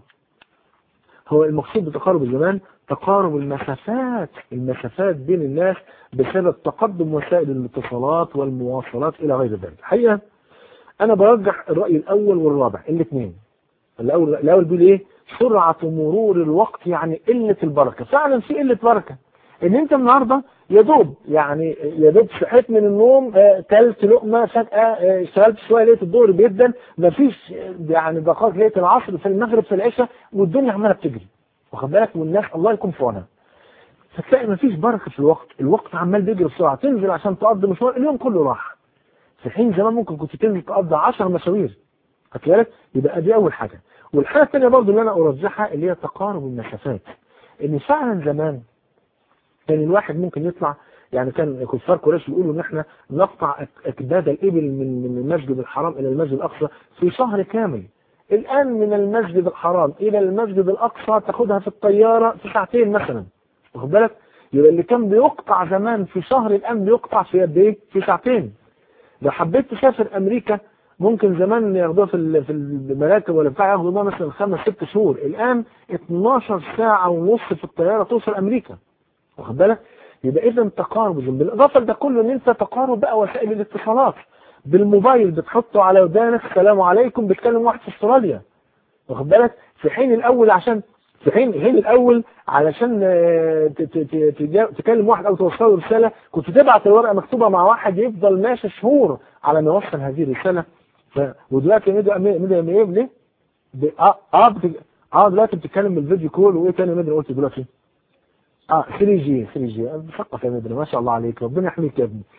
هو المقصود بتقارب الزمان تقارب المسافات المسافات بين الناس بسبب تقدم وسائل الاتصالات والمواصلات إلى غير ذلك الحقيقة أنا برجح الرأي الأول والرابع الاثنين الأول الأول بيقول إيه سرعة مرور الوقت يعني قلة البركة فعلا في قلة بركة إن أنت النهاردة يا دوب يعني يا دوب صحيت من النوم آه، كلت لقمة فجأة آه، اشتغلت شوية لقيت الظهر جدا مفيش آه، يعني دقائق لقيت العصر في المغرب في العشاء والدنيا عمالة بتجري واخد بالك والناس الله يكون في عونها فتلاقي مفيش بركة في الوقت الوقت عمال بيجري بسرعة تنزل عشان تقضي مشوار اليوم كله راح في حين زمان ممكن كنت تنزل تقضي 10 مشاوير خدت بالك يبقى دي أول حاجة والحاجة الثانية برضه اللي أنا أرجحها اللي هي تقارب المسافات إن فعلا زمان كان الواحد ممكن يطلع يعني كان كفار قريش يقولوا ان احنا نقطع أك- اكباد الابل من من المسجد الحرام الى المسجد الاقصى في شهر كامل الان من المسجد الحرام الى المسجد الاقصى تاخدها في الطياره في ساعتين مثلا واخد بالك يبقى اللي كان بيقطع زمان في شهر الان بيقطع في قد ايه في ساعتين لو حبيت تسافر امريكا ممكن زمان ياخدوها في ال- في المراكب ولا بتاع ياخدوها مثلا خمس ست شهور الان 12 ساعه ونص في الطياره توصل امريكا واخد بالك يبقى اذا تقارب بالاضافه لده كله ان انت تقارب بقى وسائل الاتصالات بالموبايل بتحطه على ودانك السلام عليكم بتكلم واحد في استراليا واخد بالك في حين الاول عشان في حين حين الاول علشان آه، ت- ت- ت- تجا- تكلم واحد او توصل له رساله كنت تبعت الورقه مكتوبه مع واحد يفضل ماشي شهور على ما يوصل هذه الرساله ف... ودلوقتي ميديا ميديا ميديا ليه؟ ب... اه اه بت... اه دلوقتي بتتكلم بالفيديو كول وايه تاني ميديا قلت دلوقتي؟ اه 3 جي 3 جي مثقف يا مدري ما شاء الله عليك ربنا يحميك يا ابني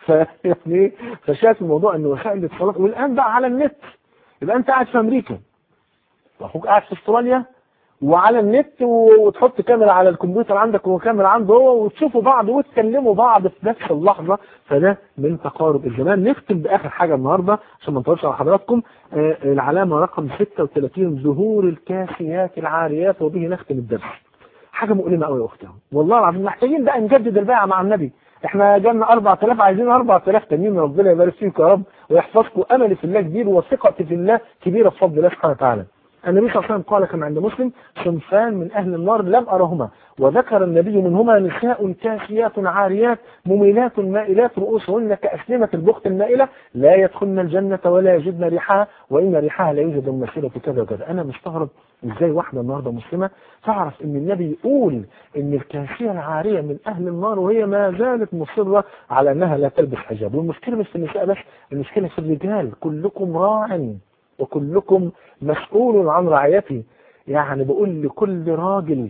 فيعني فشايف الموضوع ان وسائل الاتصالات والان بقى على النت يبقى انت قاعد في امريكا واخوك قاعد في استراليا وعلى النت و- وتحط كاميرا على الكمبيوتر عندك وكاميرا عنده هو وتشوفوا بعض وتكلموا بعض في نفس اللحظه فده من تقارب الزمان نختم باخر حاجه النهارده عشان ما نطولش على حضراتكم آه، العلامه رقم 36 ظهور الكاسيات العاريات وبه نختم الدرس حاجه مؤلمه قوي يا اختي والله العظيم محتاجين بقى نجدد البيعه مع النبي احنا جالنا 4000 عايزين 4000 تانيين ربنا يبارك فيكم يا رب ويحفظكم املي في الله كبير وثقتي في الله كبيره بفضل الله سبحانه وتعالى النبي صلى الله عليه وسلم قال كما عند مسلم صنفان من اهل النار لم ارهما وذكر النبي منهما نساء كاسيات عاريات مميلات مائلات رؤوسهن كاسنمه البخت المائله لا يدخلن الجنه ولا يجدن ريحها وان ريحها لا يوجد من مسيره كذا وكذا انا مستغرب ازاي واحده النهارده مسلمه تعرف ان النبي يقول ان الكاسيه العاريه من اهل النار وهي ما زالت مصره على انها لا تلبس حجاب والمشكله مش في النساء بس المشكله في الرجال كلكم راع وكلكم مسؤول عن رعيته يعني بقول لكل راجل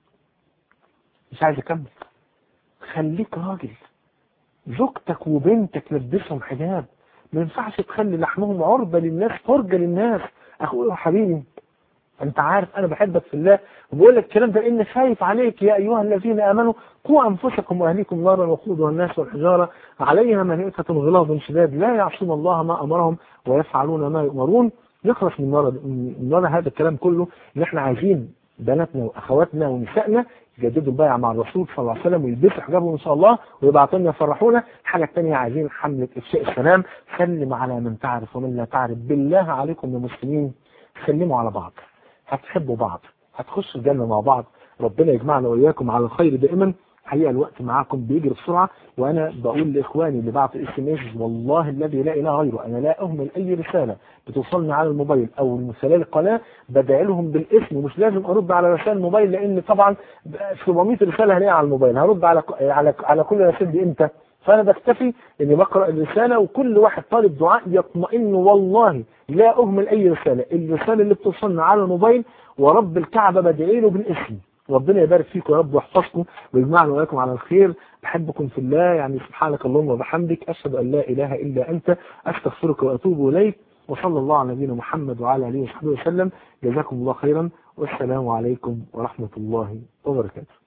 مش عايز اكمل خليك راجل زوجتك وبنتك لبسهم حجاب ما ينفعش تخلي لحمهم عرضة للناس فرجة للناس اخويا وحبيبي انت عارف انا بحبك في الله وبقول لك الكلام ده لان خايف عليك يا ايها الذين امنوا قوا انفسكم واهليكم نارا وقودها الناس والحجاره عليها ملائكه غلاظ شداد لا يعصون الله ما امرهم ويفعلون ما يؤمرون نخلص من نار من نار هذا الكلام كله ان احنا عايزين بناتنا واخواتنا ونسائنا يجددوا البيع مع الرسول صلى الله عليه وسلم ويلبسوا حجابهم ان شاء الله ويبعتوا لنا يفرحونا الحاجه الثانيه عايزين حمله افشاء السلام سلم على من تعرف ومن لا تعرف بالله عليكم يا مسلمين سلموا على بعض هتحبوا بعض هتخشوا الجنه مع بعض ربنا يجمعنا واياكم على الخير دائما حقيقه الوقت معاكم بيجري بسرعه وانا بقول لاخواني اللي بعتوا اس ام اس والله الذي لا اله غيره انا لا اهمل اي رساله بتوصلني على الموبايل او من خلال القناه بدعي لهم بالاسم ومش لازم ارد على رسائل الموبايل لان طبعا 700 رساله هلاقيها على الموبايل هرد على على على كل رسائل دي امتى؟ فانا بكتفي اني بقرا الرساله وكل واحد طالب دعاء يطمئن والله لا اهمل اي رساله الرساله اللي بتوصلنا على الموبايل ورب الكعبه بدعي له بالاسم ربنا يبارك فيكم يا رب ويحفظكم ويجمعنا وياكم على الخير بحبكم في الله يعني سبحانك اللهم وبحمدك اشهد ان لا اله الا انت استغفرك واتوب اليك وصلى الله على نبينا محمد وعلى اله وصحبه وسلم جزاكم الله خيرا والسلام عليكم ورحمه الله وبركاته